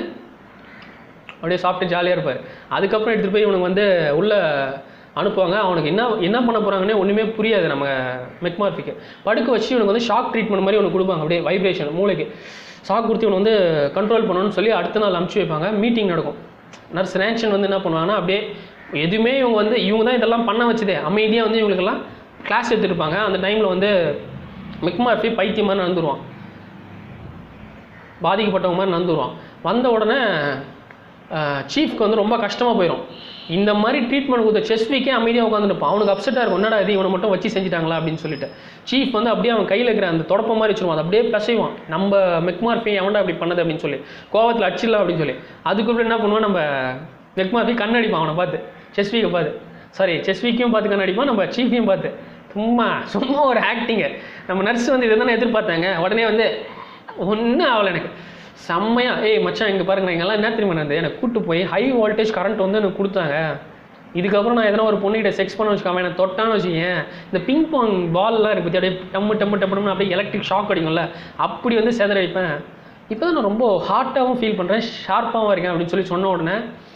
அப்படியே சாப்பிட்டு ஜாலியாக இருப்பார் அதுக்கப்புறம் எடுத்துகிட்டு போய் இவனுக்கு வந்து உள்ள அனுப்புவாங்க அவனுக்கு என்ன என்ன பண்ண போகிறாங்கன்னே ஒன்றுமே புரியாது நம்ம மெக்மார்ஃபிக்கு படுக்க வச்சு இவனுக்கு வந்து ஷாக் ட்ரீட்மெண்ட் மாதிரி ஒன்று கொடுப்பாங்க அப்படியே வைப்ரேஷன் மூளைக்கு ஷாக் கொடுத்து இவனை வந்து கண்ட்ரோல் பண்ணணும்னு சொல்லி அடுத்த நாள் அனுப்பிச்சி வைப்பாங்க மீட்டிங் நடக்கும் நர்ஸ் ரேன்ஷன் வந்து என்ன பண்ணுவாங்கன்னா அப்படியே எதுவுமே இவங்க வந்து இவங்க தான் இதெல்லாம் பண்ண வச்சதே அமைதியாக வந்து இவங்களுக்கெல்லாம் கிளாஸ் எடுத்துருப்பாங்க அந்த டைமில் வந்து மெக்மார்ஃபி பைத்தியம் மாதிரி நடந்துருவான் பாதிக்கப்பட்டவங்க மாதிரி நடந்துருவான் வந்த உடனே சீஃப்க்கு வந்து ரொம்ப கஷ்டமாக போயிடும் இந்த மாதிரி ட்ரீட்மெண்ட் கொடுத்த செஸ்விக்கே அமைதியாக உட்காந்துருப்பான் அவனுக்கு அப்செட்டாக இருக்கும் என்னடா இது இவனை மட்டும் வச்சு செஞ்சுட்டாங்களா அப்படின்னு சொல்லிட்டு சீஃப் வந்து அப்படியே அவன் கையில் இருக்கிற அந்த தொடப்ப மாதிரி வச்சுருவான் அதை அப்படியே பிசைவான் நம்ம மெக்மார்ஃபி எவன்டா அப்படி பண்ணது அப்படின்னு சொல்லி கோவத்தில் அடிச்சிடலாம் அப்படின்னு சொல்லி அதுக்கப்புறம் என்ன பண்ணுவான் நம்ம மெக்மார்ஃபி கண்ணடிப்பான் அவனை பார்த்து செஸ்விக்கை பார்த்து சாரி செஸ்விக்கையும் பார்த்து கண்ணடிப்பான் நம்ம சீஃபையும் பார்த்து சும்மா சும்மா ஒரு ஆக்டிங்கு நம்ம நர்ஸ் வந்து இதை தானே எதிர்பார்த்தாங்க உடனே வந்து ஒன்றும் ஆகலை எனக்கு செம்மையா ஏய் மச்சான் இங்கே பாருங்க எங்கெல்லாம் என்ன தெரியுமா நடந்தது எனக்கு கூட்டு போய் ஹை வோல்டேஜ் கரண்ட் வந்து எனக்கு கொடுத்தாங்க இதுக்கப்புறம் நான் எதனா ஒரு பொண்ணுகிட்ட செக்ஸ் பண்ண வச்சுக்காம எனக்கு தொட்டான்னு வச்சுக்கேன் இந்த பிங் பாங் பால்லாம் இருக்கு பற்றி அப்படியே டம்மு டம்மு டம்முன்னு அப்படியே எலக்ட்ரிக் ஷாக் அடிக்கும்ல அப்படி வந்து சேதற வைப்பேன் இப்போ தான் நான் ரொம்ப ஹார்ட்டாகவும் ஃபீல் பண்ணுறேன் ஷார்ப்பாகவும் இருக்கேன் அப்படின்னு சொல்லி சொன்ன உடனே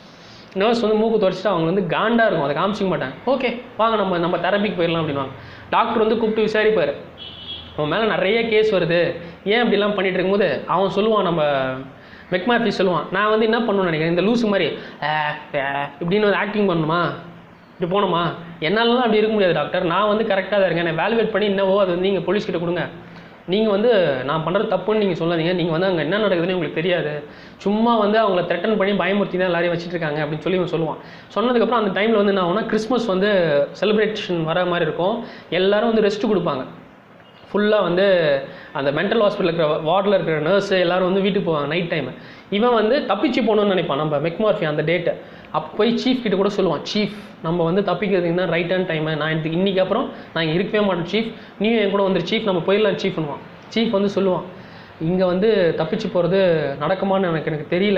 நர்ஸ் வந்து மூக்கு துடைச்சிட்டு அவங்க வந்து காண்டாக இருக்கும் அதை காமிச்சிக்க மாட்டாங்க ஓகே வாங்க நம்ம நம்ம தெரபிக்கு போயிடலாம் அப்படின்வாங்க டாக்டர் வந்து கூப்பிட்டு விசாரிப்பார் அவன் மேலே நிறைய கேஸ் வருது ஏன் இப்படிலாம் பண்ணிட்டு இருக்கும்போது அவன் சொல்லுவான் நம்ம மெக்மார்பி சொல்லுவான் நான் வந்து என்ன பண்ணணும்னு நினைக்கிறேன் இந்த லூசு மாதிரி "ஆ, ஆ" இப்படின்னு வந்து ஆக்டிங் பண்ணணுமா இப்படி போகணுமா என்னாலலாம் அப்படி இருக்க முடியாது டாக்டர் நான் வந்து கரெக்டாக தான் இருக்கேன் நான் வேல்யூவேட் பண்ணி என்னவோ அது வந்து நீங்கள் போலீஸ்கிட்ட கொடுங்க நீங்கள் வந்து நான் பண்ணுறது தப்புன்னு நீங்கள் சொல்லாதீங்க நீங்கள் வந்து அங்கே என்ன நடக்குதுன்னு உங்களுக்கு தெரியாது சும்மா வந்து அவங்கள த்ரெட்டன் பண்ணி பயமுறுத்தி தான் எல்லாரையும் வச்சுட்டு இருக்காங்க அப்படின்னு சொல்லி இவன் சொல்லுவான் சொன்னதுக்கப்புறம் அந்த டைமில் வந்து என்ன ஆகும்னா கிறிஸ்மஸ் வந்து செலிப்ரேஷன் வர மாதிரி இருக்கும் எல்லாரும் வந்து ரெஸ்ட் கொடுப்பாங்க ஃபுல்லாக வந்து அந்த மென்டல் ஹாஸ்பிட்டல் இருக்கிற வார்டில் இருக்கிற நர்ஸு எல்லாரும் வந்து வீட்டுக்கு போவாங்க நைட் டைம் இவன் வந்து தப்பிச்சு போகணும்னு நினைப்பான் நம்ம மெக்மார்ஃபி அந்த டேட்டை அப்போ போய் சீஃப் கிட்ட கூட சொல்லுவான் சீஃப் நம்ம வந்து தப்பிக்கிறதுக்கு தான் ரைட்டான டைமு நான் இதுக்கு இன்றைக்கி அப்புறம் நான் இங்கே இருக்கவே மாட்டேன் சீஃப் நீயும் என் கூட வந்துரு சீஃப் நம்ம போயிடலாம் சீஃப் பண்ணுவான் சீஃப் வந்து சொல்லுவான் இங்கே வந்து தப்பிச்சு போகிறது நடக்குமான்னு எனக்கு எனக்கு தெரியல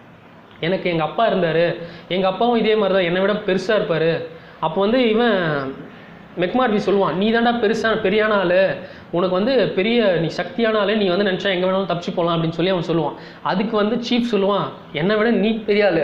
எனக்கு எங்கள் அப்பா இருந்தார் எங்கள் அப்பாவும் இதே மாதிரி தான் என்னை விட பெருசாக இருப்பார் அப்போ வந்து இவன் மெக்மார்வி சொல்லுவான் நீ தாண்டா பெருசாக பெரியான ஆள் உனக்கு வந்து பெரிய நீ சக்தியான ஆள் நீ வந்து நினச்சா எங்கே வேணாலும் தப்பிச்சு போகலாம் அப்படின்னு சொல்லி அவன் சொல்லுவான் அதுக்கு வந்து சீஃப் சொல்லுவான் என்னை விட நீ பெரிய ஆள்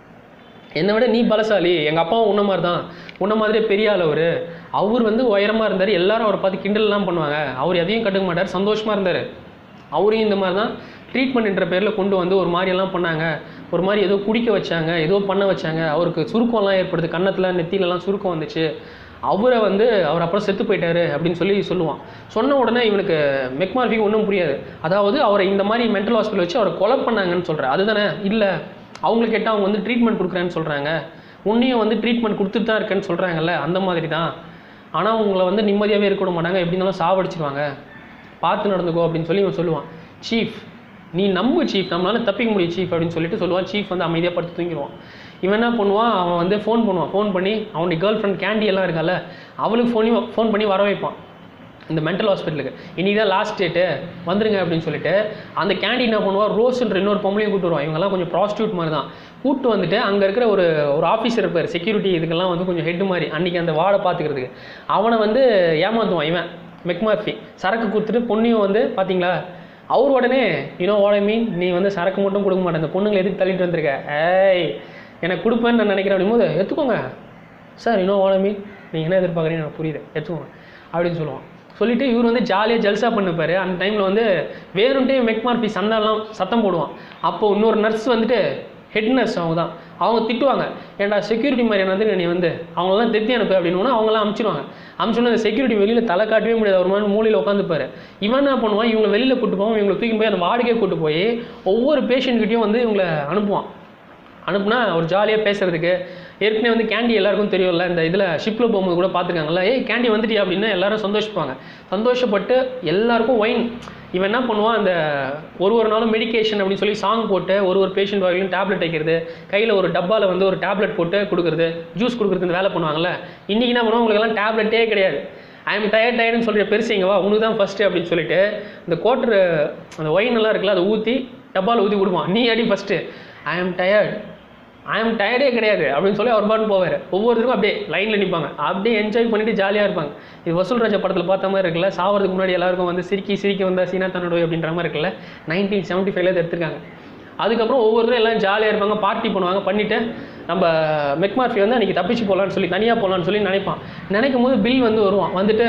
என்னை விட நீ பலசாலி எங்கள் அப்பாவும் உன்ன மாதிரி தான் உன்ன மாதிரியே பெரிய ஆள் அவர் அவர் வந்து உயரமாக இருந்தார் எல்லாரும் அவரை பார்த்து கிண்டல்லாம் பண்ணுவாங்க அவர் எதையும் கண்டுக்க மாட்டார் சந்தோஷமாக இருந்தார் அவரையும் இந்த மாதிரி தான் ட்ரீட்மெண்ட்ன்ற பேரில் கொண்டு வந்து ஒரு மாதிரியெல்லாம் பண்ணாங்க ஒரு மாதிரி ஏதோ குடிக்க வச்சாங்க ஏதோ பண்ண வச்சாங்க அவருக்கு சுருக்கம்லாம் ஏற்படுது கன்னத்தில் நெத்திலலாம் சுருக்கம் வந்துச்சு அவரை வந்து அவர் அப்புறம் செத்து போயிட்டாரு அப்படின்னு சொல்லி சொல்லுவான் சொன்ன உடனே இவனுக்கு மெக்மார்ஃபிக்கு ஒன்றும் புரியாது அதாவது அவரை இந்த மாதிரி மென்டல் ஹாஸ்பிட்டல் வச்சு அவரை கொலை பண்ணாங்கன்னு சொல்கிறேன் அதுதானே இல்லை அவங்களுக்கு கேட்டால் அவங்க வந்து ட்ரீட்மெண்ட் கொடுக்குறேன்னு சொல்கிறாங்க உன்னையும் வந்து ட்ரீட்மெண்ட் கொடுத்துட்டு தான் இருக்கேன்னு சொல்கிறாங்கல்ல அந்த மாதிரி தான் ஆனால் உங்களை வந்து நிம்மதியாகவே இருக்க விட மாட்டாங்க எப்படி இருந்தாலும் சாவடிச்சிருவாங்க பார்த்து நடந்துக்கோ அப்படின்னு சொல்லி இவன் சொல்லுவான் சீஃப் நீ நம்பு சீஃப் நம்மளால தப்பிக்க முடியும் சீஃப் அப்படின்னு சொல்லிட்டு சொல்லுவான் சீஃப் வந்து அமைதியாக படுத்து தூங்கிடுவான் இவன் என்ன பண்ணுவான் அவன் வந்து ஃபோன் பண்ணுவான் ஃபோன் பண்ணி அவனுடைய கேர்ள் ஃப்ரெண்ட் கேண்டி எல்லாம் இருக்கால அவளுக்கு ஃபோனி ஃபோன் பண்ணி வர வைப்பான் இந்த மென்டல் ஹாஸ்பிட்டலுக்கு இன்றைக்கி தான் லாஸ்ட் டேட்டு வந்துருங்க அப்படின்னு சொல்லிட்டு அந்த கேண்டி என்ன பண்ணுவா ரோஸ்ன்ற இன்னொரு பொம்பளையும் கூட்டு வருவான் இவங்கெல்லாம் கொஞ்சம் ப்ராஸ்டியூட் மாதிரி தான் கூட்டு வந்துட்டு அங்கே இருக்கிற ஒரு ஒரு ஆஃபீஸர் இருப்பார் செக்யூரிட்டி இதுக்கெல்லாம் வந்து கொஞ்சம் ஹெட் மாதிரி அன்றைக்கி அந்த வார்டை பார்த்துக்கிறதுக்கு அவனை வந்து ஏமாற்றுவான் இவன் மெக்மார்ஃபி சரக்கு கொடுத்துட்டு பொண்ணையும் வந்து பார்த்தீங்களா அவர் உடனே யூனோ வாட் ஐ மீன் நீ வந்து சரக்கு மட்டும் கொடுக்க மாட்டேன் இந்த பொண்ணுங்களை எதுக்கு தள்ளிட்டு வந்திருக்க ஏய் எனக்கு கொடுப்பேன்னு நான் நினைக்கிறேன் அப்படிங்கும்போது எடுத்துக்கோங்க சார் இன்னும் வாட் ஐ மீன் நீங்கள் என்ன எதிர்பார்க்குறீங்க எனக்கு புரியுது எடுத்துக்கோங்க அப்படின்னு சொல்லுவான் சொல்லிட்டு இவர் வந்து ஜாலியாக ஜல்சா பண்ணிப்பாரு அந்த டைமில் வந்து வேறுண்டே மெக்மார்பி சண்டெல்லாம் சத்தம் போடுவான் அப்போ இன்னொரு நர்ஸ் வந்துட்டு ஹெட் நர்ஸ் அவங்க தான் அவங்க திட்டுவாங்க ஏன்டா செக்யூரிட்டி மாதிரி வந்து நீ வந்து அவங்களெல்லாம் தெத்தி அனுப்பு அப்படின்னு அவங்களாம் அமுச்சிடுவாங்க அமுச்சோன்னா அந்த செக்யூரிட்டி வெளியில் தலை காட்டவே முடியாது ஒரு மாதிரி மூலையில் உட்காந்துப்பாரு இவன் என்ன பண்ணுவான் இவங்க வெளியில் கூட்டு போவான் இவங்களை தூக்கி போய் அந்த வார்டுக்கே கூட்டு போய் ஒவ்வொரு பேஷண்ட்கிட்டையும் வந்து இவங்களை அனுப்புவான் அனுப்புனா ஒரு ஜாலியாக பேசுறதுக்கு ஏற்கனவே வந்து கேண்டி எல்லாருக்கும் தெரியும்ல இந்த இதில் ஷிப்பில் போகும்போது கூட பார்த்துருக்காங்கல்ல ஏய் கேண்டி வந்துட்டியா அப்படின்னு எல்லாரும் சந்தோஷப்பாங்க சந்தோஷப்பட்டு எல்லாருக்கும் ஒயின் இவன் என்ன பண்ணுவான் அந்த ஒரு ஒரு நாளும் மெடிகேஷன் அப்படின்னு சொல்லி சாங் போட்டு ஒரு ஒரு பேஷண்ட் வரையிலும் டேப்லெட் வைக்கிறது கையில் ஒரு டப்பாவில் வந்து ஒரு டேப்லெட் போட்டு கொடுக்குறது ஜூஸ் கொடுக்குறது இந்த வேலை பண்ணுவாங்கல்ல இன்றைக்கி என்ன பண்ணுவோம் உங்களுக்கெல்லாம் டேப்லெட்டே கிடையாது ஐ எம் டயர்ட் டயர்டுன்னு சொல்கிற பெருசுங்க வா உனக்கு தான் ஃபஸ்ட்டு அப்படின்னு சொல்லிட்டு இந்த கோட்டர் அந்த ஒயின் எல்லாம் இருக்குல்ல அதை ஊற்றி டப்பாவில் ஊற்றி கொடுப்பான் நீ அடி first I am tired I am டயர்டே கிடையாது அப்படின்னு சொல்லி அவர் பாட்டு போவார் ஒவ்வொருத்தருக்கும் அப்படியே லைனில் நிற்பாங்க அப்படியே என்ஜாய் பண்ணிட்டு ஜாலியாக இருப்பாங்க இது வசூல் ராஜா படத்தில் பார்த்த மாதிரி இருக்குல்ல சாவறதுக்கு முன்னாடி எல்லாருக்கும் வந்து சிரிக்கி சிரிக்கி வந்தா சீனா தன்னோட அப்படின்ற மாதிரி இருக்குல்ல நைன்டீன் செவன்ட்டி ஃபைவ்ல எடுத்திருக்காங்க அதுக்கப்புறம் ஒவ்வொருத்தரும் எல்லாம் ஜாலியாக இருப்பாங்க பார்ட்டி பண்ணுவாங்க பண்ணிவிட்டு நம்ம மெக்மார்ஃபி வந்து அன்றைக்கி தப்பிச்சு போகலான்னு சொல்லி தனியாக போகலான்னு சொல்லி நினைப்பான் நினைக்கும் போது பில் வந்து வருவான் வந்துட்டு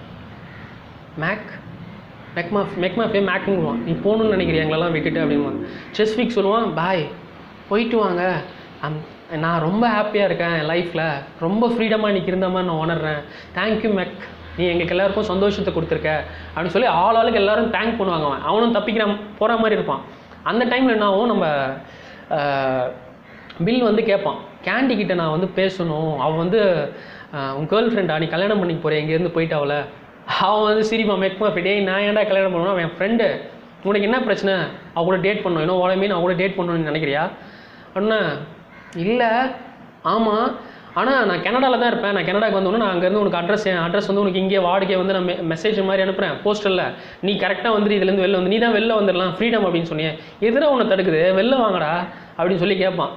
மேக் மெக்மா மெக்மாஃபே மேக்குங்குவான் நீ போகணும்னு நினைக்கிறியா எங்களெல்லாம் விட்டுட்டு அப்படின்வான் செஸ்விக் சொல்லுவான் பாய் போயிட்டு வாங்க அம் நான் ரொம்ப ஹாப்பியாக இருக்கேன் என் லைஃப்பில் ரொம்ப ஃப்ரீடமாக இன்றைக்கி இருந்த மாதிரி நான் உணர்றேன் தேங்க்யூ மெக் நீ எங்களுக்கு எல்லாருக்கும் சந்தோஷத்தை கொடுத்துருக்க அப்படின்னு சொல்லி ஆள் ஆளுக்கு எல்லாரும் தேங்க் பண்ணுவாங்க அவன் அவனும் தப்பிக்கிற போகிற மாதிரி இருப்பான் அந்த டைமில் என்ன ஆகும் நம்ம பில் வந்து கேட்பான் கேண்டி கிட்ட நான் வந்து பேசணும் அவள் வந்து அஹ், உன் கேர்ள் ஃப்ரெண்டா நீ கல்யாணம் பண்ணிக்க போகிறேன் இங்கேருந்து போயிட்டு அவளை அவன் வந்து சிரிப்பான் மெக்மா டேய் நான் ஏன்டா கல்யாணம் பண்ணணும் அவன் என் ஃப்ரெண்டு உனக்கு என்ன பிரச்சனை அவ கூட டேட் பண்ணணும் இன்னும் ஓட மீன் அவ கூட டேட் பண்ணணும்னு நினைக்கிறியா அண்ணா இல்லை ஆமாம் ஆனால் நான் கனடாவில் தான் இருப்பேன் நான் கனடாக்கு வந்தோன்னே நான் அங்கேருந்து உனக்கு அட்ரஸ் அட்ரஸ் வந்து உனக்கு இங்கே வாடகை வந்து நான் மெசேஜ் மாதிரி அனுப்புகிறேன் போஸ்டரில் நீ கரெக்டாக வந்துட்டு இதுலேருந்து வெளில வந்து நீ தான் வெளில வந்துடலாம் ஃப்ரீடம் அப்படின்னு சொன்னியே எதிராக உன்னை தடுக்குது வெளில வாங்கடா அப்படின்னு சொல்லி கேட்பான்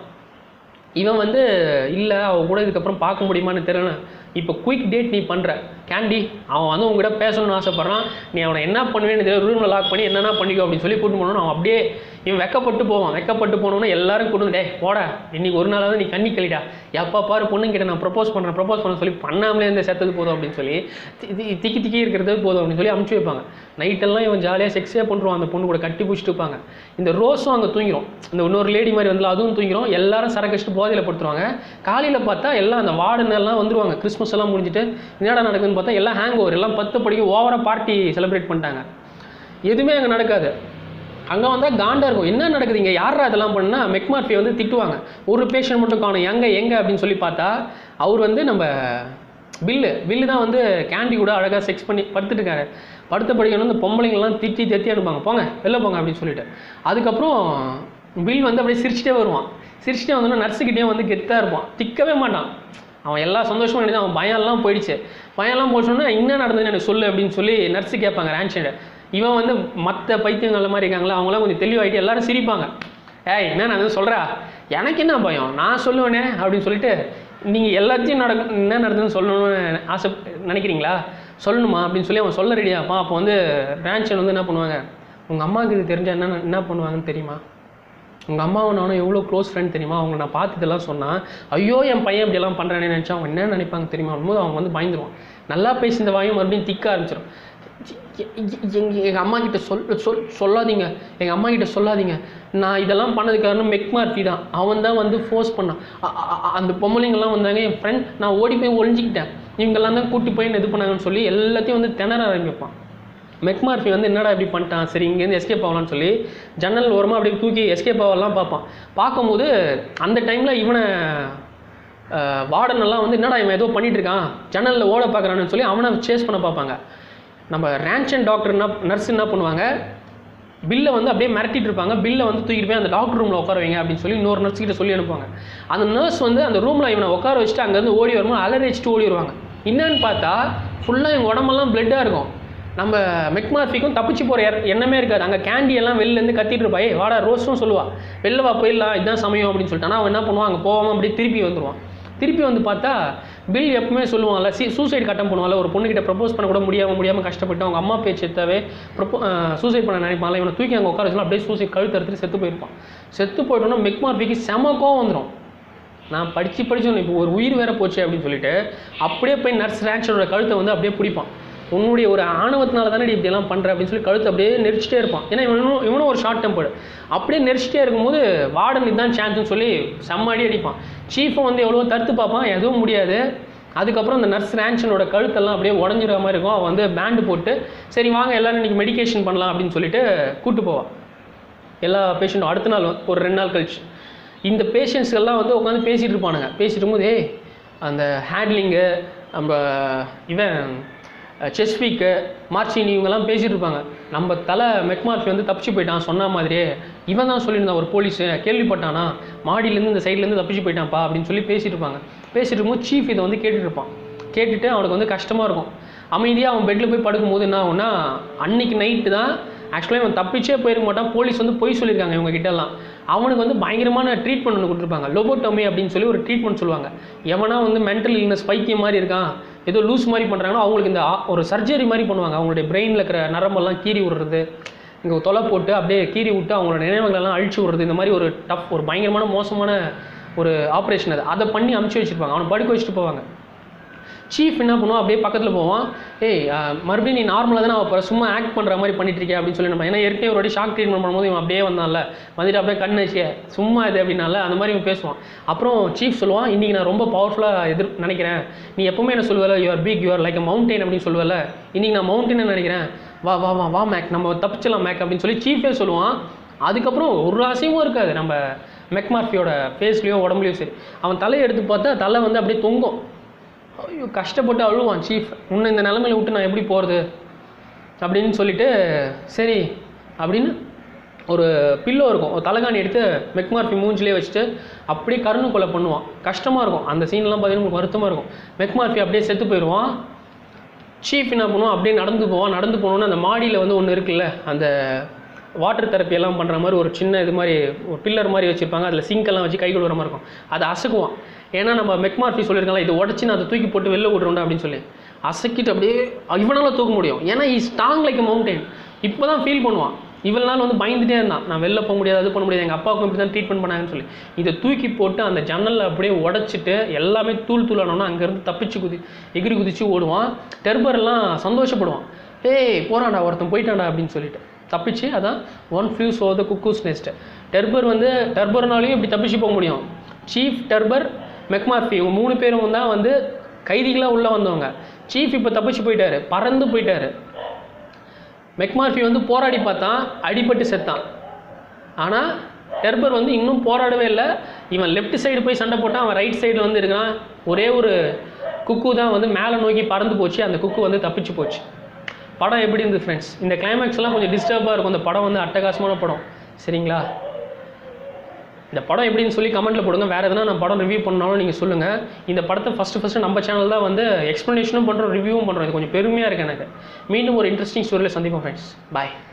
இவன் வந்து இல்லை அவன் கூட இதுக்கப்புறம் பார்க்க முடியுமான்னு தெரியல இப்போ குயிக் டேட் நீ பண்ணுற கேண்டி அவன் வந்து உங்ககிட்ட பேசணும்னு ஆசைப்பட்றான் நீ அவனை என்ன பண்ணுவேன்னு தெரியல ரூமில் லாக் பண்ணி என்னென்ன பண்ணிக்கோ அப்படின்னு சொல்லி கூட்டு போனோன்னு அவன் அப்படியே இவன் வெக்கப்பட்டு போவான் வெக்கப்பட்டு போனோன்னு எல்லாரும் கூட்டு வந்து, டேய் போடா இன்னைக்கு ஒரு நாளாவது நீ கண்ணி கழிடா எப்போ பாரு பொண்ணுங்கிட்ட நான் ப்ரப்போஸ் பண்ணுறேன் ப்ரப்போஸ் பண்ண சொல்லி பண்ணாமலே இருந்து செத்தது போதும் அப்படின்னு சொல்லி தி- தி- திக்கி திக்கி இருக்கிறது போதும் அப்படின்னு சொல்லி அமுச்சு வைப்பாங்க நைட்டெல்லாம் இவன் ஜாலியாக செக்ஸே பண்ணுறான் அந்த பொண்ணு கூட கட்டி பிடிச்சிட்டு இருப்பாங்க இந்த ரோஸும் அங்கே தூங்கிரும் இந்த இன்னொரு லேடி மாதிரி வந்து அதுவும் தூங்கிரும் எல்லாரும் சரக்கடிச்சிட்டு போதையில் படுத்துருவாங்க காலையில் பார்த்தா எல்லாம் அந்த வார்டன் எல்லாம் வந்துருவாங்க கிறிஸ்மஸ் எல்லாம் முடிஞ்சுட்டு என்னடா நடக்குதுன்னு பார்த்தா எல்லாம் ஹேங் ஓவர் எல்லாம் பத்து படிக்க ஓவராக பார்ட்டி செலிப்ரேட் பண்ணிட்டாங்க எதுவுமே அங்கே நடக்காது அங்கே வந்தால் காண்டா இருக்கும் என்ன நடக்குது இங்கே யாரா இதெல்லாம் பண்ணா மெக்மார்ஃபி வந்து திட்டுவாங்க ஒரு பேஷண்ட் மட்டும் காணும் எங்கே எங்கே அப்படின்னு சொல்லி பார்த்தா அவர் வந்து நம்ம பில்லு பில்லு தான் வந்து கேண்டி கூட அழகாக செக்ஸ் பண்ணி படுத்துட்டு இருக்காரு படுத்த படிக்கணும் இந்த பொம்பளைங்கள்லாம் திட்டி தெத்தி அனுப்பாங்க போங்க வெளில போங்க அப்படின்னு சொல்லிட்டு அதுக்கப்புறம் பில் வந்து அப்படியே சிரிச்சிட்டே வருவான் சிரிச்சிட்டே வந்தோன்னா நர்ஸுக்கிட்டே வந்து கெத்தாக இருப்பான் திக்கவே மாட்டான் அவன் எல்லா சந்தோஷமும் நினைச்சு அவன் பயம்லாம் போயிடுச்சு பயம்லாம் போச்சோன்னா என்ன நடந்ததுன்னு எனக்கு சொல்லு அப்படின்னு சொல்லி நர்ஸு கேட்பாங்க ரேன்ஷன் இவன் வந்து மற்ற பைத்தியங்கள மாதிரி இருக்காங்களா அவங்களாம் கொஞ்சம் தெளிவாயிட்டு எல்லாரும் சிரிப்பாங்க ஏய் என்ன நான் வந்து சொல்கிறா எனக்கு என்ன பயம் நான் சொல்லுவேனே அப்படின்னு சொல்லிட்டு நீங்கள் எல்லாத்தையும் நடக்கும் என்ன நடந்ததுன்னு சொல்லணும்னு ஆசை நினைக்கிறீங்களா சொல்லணுமா அப்படின்னு சொல்லி அவன் சொல்ல ரெடியாப்பான் அப்போ வந்து ரேன்ஷன் வந்து என்ன பண்ணுவாங்க உங்கள் அம்மாவுக்கு இது தெரிஞ்சால் என்ன என்ன பண்ணுவாங்கன்னு தெரியுமா உங்கள் அம்மாவும் நானும் எவ்வளோ க்ளோஸ் ஃப்ரெண்ட் தெரியுமா அவங்க நான் பார்த்ததெல்லாம் சொன்னால் ஐயோ என் பையன் இப்படியெல்லாம் பண்ணுறானே நினச்சா அவங்க என்ன நினைப்பாங்க தெரியுமா போது அவங்க வந்து பயந்துருவான் நல்லா பேசி இந்த வாயும் மறுபடியும் திக்க ஆரம்பிச்சிடும் எங்கள் எங்கள் அம்மா கிட்ட சொல் சொல் சொல்லாதீங்க எங்கள் அம்மா கிட்ட சொல்லாதீங்க நான் இதெல்லாம் பண்ணது காரணம் மெக்மார்த்தி தான் அவன் தான் வந்து ஃபோர்ஸ் பண்ணான் அ- அ- அ- அந்த பொம்பளைங்கள்லாம் வந்தாங்க என் ஃப்ரெண்ட் நான் ஓடி போய் ஒளிஞ்சிக்கிட்டேன் இவங்கெல்லாம் தான் கூட்டி போய் இது பண்ணாங்கன்னு சொல்லி எல்லாத்தையும் வந்து திணற ஆரம்பிப்பான் மெக்மார்ஃபி வந்து என்னடா இப்படி பண்ணிட்டான் சரி இங்கேருந்து எஸ்கேப் ஆகலாம்னு சொல்லி ஜன்னல் ஓரமாக அப்படியே தூக்கி எஸ்கேப் ஆகலாம் பார்ப்பான் பார்க்கும்போது அந்த டைமில் இவனை வார்டன் எல்லாம் வந்து என்னடா இவன் ஏதோ பண்ணிட்டு இருக்கான் ஜன்னலில் ஓட பார்க்குறான்னு சொல்லி அவனை சேஸ் பண்ண பார்ப்பாங்க நம்ம ரேன்ஷன் டாக்டர் என்ன நர்ஸ் என்ன பண்ணுவாங்க பில்லை வந்து அப்படியே மிரட்டிட்டு இருப்பாங்க பில்லை வந்து தூக்கிட்டு போய் அந்த டாக்டர் ரூமில் உட்கார வைங்க அப்படின்னு சொல்லி இன்னொரு நர்ஸ் கிட்ட சொல்லி அனுப்புவாங்க அந்த நர்ஸ் வந்து அந்த ரூமில் இவனை உட்கார வச்சுட்டு அங்கேருந்து ஓடி வரும்போது அலறி வச்சுட்டு ஓடி வருவாங்க என்னன்னு பார்த்தா ஃபுல்லாக இவங்க உடம்பெல்லாம் பிளட்டாக இருக்கும் நம்ம மெக்மார்ஃபிக்கும் தப்பிச்சு போகிற எண்ணமே இருக்காது அங்கே கேண்டி எல்லாம் வெளிலேருந்து கத்திட்டு இருப்பா ஏய் வாடா ரோஸும் சொல்லுவா வெளில வா போயிடலாம் இதுதான் சமயம் அப்படின்னு சொல்லிட்டு ஆனால் அவன் என்ன பண்ணுவான் அங்கே போகாமல் அப்படியே திருப்பி வந்துடுவான் திருப்பி வந்து பார்த்தா பில் எப்பவுமே சொல்லுவாங்கல்ல சி சூசைட் கட்டம் பண்ணுவாங்கல்ல ஒரு பொண்ணுகிட்ட ப்ரப்போஸ் பண்ண கூட முடியாமல் முடியாமல் கஷ்டப்பட்டு அவங்க அம்மா பேச்சு எடுத்தாவே ப்ரப்போ சூசைட் பண்ண நினைப்பாங்கல்ல இவனை தூக்கி அங்கே உட்கார வச்சுலாம் அப்படியே சூசைட் கழுத்து அறுத்துட்டு செத்து போயிருப்பான் செத்து போயிட்டோன்னா மெக்மார்பிக்கு செம கோவம் வந்துடும் நான் படித்து படிச்சு இப்போ ஒரு உயிர் வேற போச்சு அப்படின்னு சொல்லிட்டு அப்படியே போய் நர்ஸ் ரேன்ஷனோட கழுத்தை வந்து அப்படியே பிடிப்பான் உன்னுடைய ஒரு ஆணவத்தினால தானே நீ இப்படியெல்லாம் பண்ணுற அப்படின்னு சொல்லி கழுத்தை அப்படியே நெரிச்சிட்டே இருப்பான் ஏன்னா இவனும் இவனும் ஒரு ஷார்ட் டெம்பர்டு அப்படியே நெரிச்சிட்டே இருக்கும்போது வார்டன் இதுதான் சான்ஸ்னு சொல்லி செம்ம அடி அடிப்பான் சீஃபும் வந்து எவ்வளோ தடுத்து பார்ப்பான் எதுவும் முடியாது அதுக்கப்புறம் அந்த நர்ஸ் ரேன்ஷனோட கழுத்தெல்லாம் அப்படியே உடஞ்சிற மாதிரி இருக்கும் அவன் வந்து பேண்டு போட்டு சரி வாங்க எல்லாரும் இன்றைக்கி மெடிகேஷன் பண்ணலாம் அப்படின்னு சொல்லிட்டு கூட்டு போவான் எல்லா பேஷண்ட்டும் அடுத்த நாள் வந்து- ஒரு ரெண்டு நாள் கழிச்சு இந்த பேஷண்ட்ஸ் எல்லாம் வந்து உட்காந்து பேசிகிட்டு இருப்பானுங்க பேசிட்டு இருக்கும்போது ஏய் அந்த ஹேண்ட்லிங்கு நம்ம இவன் செஸ்விக்கு மார்ச்சினி இவங்கெல்லாம் பேசிகிட்டு இருப்பாங்க நம்ம தலை மெக்மார்ஃபி வந்து தப்பிச்சு போயிட்டான் சொன்ன மாதிரியே இவன் தான் சொல்லியிருந்தான் ஒரு போலீஸு கேள்விப்பட்டானா மாடியிலேருந்து இந்த சைட்லேருந்து தப்பிச்சு போயிட்டான்ப்பா அப்படின்னு சொல்லி பேசிட்டு இருப்பாங்க பேசிட்டு இருக்கும்போது சீஃப் இதை வந்து கேட்டுட்டு இருப்பான் கேட்டுட்டு அவனுக்கு வந்து கஷ்டமாக இருக்கும் அமைதியாக அவன் பெட்டில் போய் படுக்கும்போது என்ன ஆகும்னா அன்னைக்கு நைட்டு தான் ஆக்சுவலாக இவன் தப்பிச்சே போயிருக்க மாட்டான் போலீஸ் வந்து பொய் சொல்லியிருக்காங்க இவங்க கிட்டலாம் அவனுக்கு வந்து பயங்கரமான ட்ரீட்மெண்ட் ஒன்று கொடுத்துருப்பாங்க லோபோட்டோமி அப்படின்னு சொல்லி ஒரு ட்ரீட்மெண்ட் சொல்லுவாங்க எவனா வந்து மென்டல் இல்னஸ் பைத்தியம் மாதிரி இருக்கான் ஏதோ லூஸ் மாதிரி பண்ணுறாங்கன்னா அவங்களுக்கு இந்த ஆ- ஒரு சர்ஜரி மாதிரி பண்ணுவாங்க அவங்களுடைய பிரெயினில் இருக்கிற நரம்பெல்லாம் கீறி விடுறது இங்கே தொலை போட்டு அப்படியே கீறி விட்டு அவங்களோட நினைவுகளெல்லாம் அழிச்சு விடுறது இந்த மாதிரி ஒரு டஃப் ஒரு பயங்கரமான மோசமான ஒரு ஆப்ரேஷன் அது அதை பண்ணி அமுச்சு வச்சுருப்பாங்க அவனை படுக்க வச்சுட்டு போவாங்க சீஃப் என்ன பண்ணுவான் அப்படியே பக்கத்தில் போவான் ஏய் அஹ், மறுபடியும் நீ நார்மலாக தானே அப்புறம் சும்மா ஆக்ட் பண்ணுற மாதிரி பண்ணிட்டு இருக்கியா அப்படின்னு சொல்லி நம்ம ஏன்னா ஏற்கனவே ஒரு வாட்டி ஷாக் ட்ரீட்மெண்ட் பண்ணும்போது இவன் அப்படியே வந்தான்ல வந்துட்டு அப்படியே கண் வச்சு சும்மா இது அப்படின்னால அந்த மாதிரி இவன் பேசுவான் அப்புறம் சீஃப் சொல்லுவான் இன்றைக்கி நான் ரொம்ப பவர்ஃபுல்லாக எதிர் நினைக்கிறேன் நீ எப்பவுமே என்ன சொல்லுவல you are big you are like mountain அப்படின்னு சொல்லுவல இன்றைக்கி நான் மவுண்டைன் நினைக்கிறேன் வா வா வா வா மேக் நம்ம தப்பிச்சிடலாம் மேக் அப்படின்னு சொல்லி சீஃபே சொல்லுவான் அதுக்கப்புறம் ஒரு அசைவும் இருக்காது நம்ம மெக்மார்ஃபியோட ஃபேஸ்லேயோ உடம்புலையும் சரி அவன் தலையை எடுத்து பார்த்தா தலை வந்து அப்படியே தொங்கும் ஐயோ கஷ்டப்பட்டு அழுவான் சீஃப் உன்னை இந்த நிலமையில விட்டு நான் எப்படி போகிறது அப்படின்னு சொல்லிட்டு சரி அப்படின்னு ஒரு பில்லோ இருக்கும் ஒரு தலைகாணி எடுத்து மெக்மார்ஃபி மூஞ்சிலே வச்சுட்டு அப்படியே கருணு கொலை பண்ணுவான் கஷ்டமாக இருக்கும் அந்த சீன்லாம் பார்த்தீங்கன்னா உங்களுக்கு வருத்தமாக இருக்கும் மெக்மார்ஃபி அப்படியே செத்து போயிடுவான் சீஃப் என்ன பண்ணுவான் அப்படியே நடந்து போவான் நடந்து போனோன்னு அந்த மாடியில் வந்து ஒன்று இருக்குல்ல அந்த வாட்டர் தெரப்பி எல்லாம் பண்ணுற மாதிரி ஒரு சின்ன இது மாதிரி ஒரு பில்லர் மாதிரி வச்சுருப்பாங்க அதில் சிங்க் வச்சு கை கழுவுற மாதிரி இருக்கும் அதை அசக்குவான் ஏன்னா நம்ம மெக்மார்ஃபி சொல்லியிருக்காங்களா இது உடச்சி நான் அதை தூக்கி போட்டு வெளில விட்றோண்டா அப்படின்னு சொல்லி அசக்கிட்டு அப்படியே இவனால தூக்க முடியும் ஏன்னா இஸ் ஸ்ட்ராங் லைக் மவுண்டைன் இப்போ தான் ஃபீல் பண்ணுவான் இவ்வளோ நாள் வந்து பயந்துட்டே இருந்தான் நான் வெளில போக முடியாது அது பண்ண முடியாது எங்கள் அப்பாவுக்கும் இப்படி தான் ட்ரீட்மெண்ட் பண்ணாங்கன்னு சொல்லி இதை தூக்கி போட்டு அந்த ஜன்னலில் அப்படியே உடச்சிட்டு எல்லாமே தூள் தூளானோன்னா அங்கேருந்து தப்பிச்சு குதி எகிரி குதிச்சு ஓடுவான் டெர்பர்லாம் சந்தோஷப்படுவான் ஏய் போறான்டா ஒருத்தன் போயிட்டான்டா அப்படின்னு சொல்லிட்டு தப்பிச்சு அதான் one flew o' the cuckoo's nest டெர்பர் வந்து டெர்பர்னாலையும் இப்படி தப்பிச்சு போக முடியும் சீஃப் டெர்பர் மெக்மார்ஃபி இவங்க மூணு பேரும் தான் வந்து கைதிகளாக உள்ளே வந்தவங்க சீஃப் இப்போ தப்பிச்சு போயிட்டாரு பறந்து போயிட்டாரு மெக்மார்ஃபி வந்து போராடி பார்த்தான் அடிபட்டு செத்தான் ஆனால் டெர்பர் வந்து இன்னும் போராடவே இல்லை இவன் லெஃப்ட் சைடு போய் சண்டை போட்டான் அவன் ரைட் சைடு வந்து இருக்கான் ஒரே ஒரு குக்கு தான் வந்து மேலே நோக்கி பறந்து போச்சு அந்த குக்கு வந்து தப்பிச்சு போச்சு படம் எப்படி இருந்தது ஃப்ரெண்ட்ஸ் இந்த climax எல்லாம் கொஞ்சம் டிஸ்டர்பாக இருக்கும் இந்த படம் வந்து அட்டகாசமான படம் சரிங்களா இந்த படம் எப்படின்னு சொல்லி கமெண்ட்டில் போடுங்க வேறு எதனா நான் படம் ரிவ்யூ பண்ணாலும் நீங்கள் சொல்லுங்கள் இந்த படத்தை ஃபஸ்ட்டு ஃபஸ்ட்டு நம்ம சேனல் தான் வந்து எக்ஸ்ப்ளனேஷனும் பண்ணுறோம் ரிவ்யூவும் பண்ணுறோம் இது கொஞ்சம் பெருமையாக இருக்குது எனக்கு மீண்டும் ஒரு இன்ட்ரெஸ்டிங் ஸ்டோரியில் சந்திப்போம் ஃப்ரெண்ட்ஸ் பாய்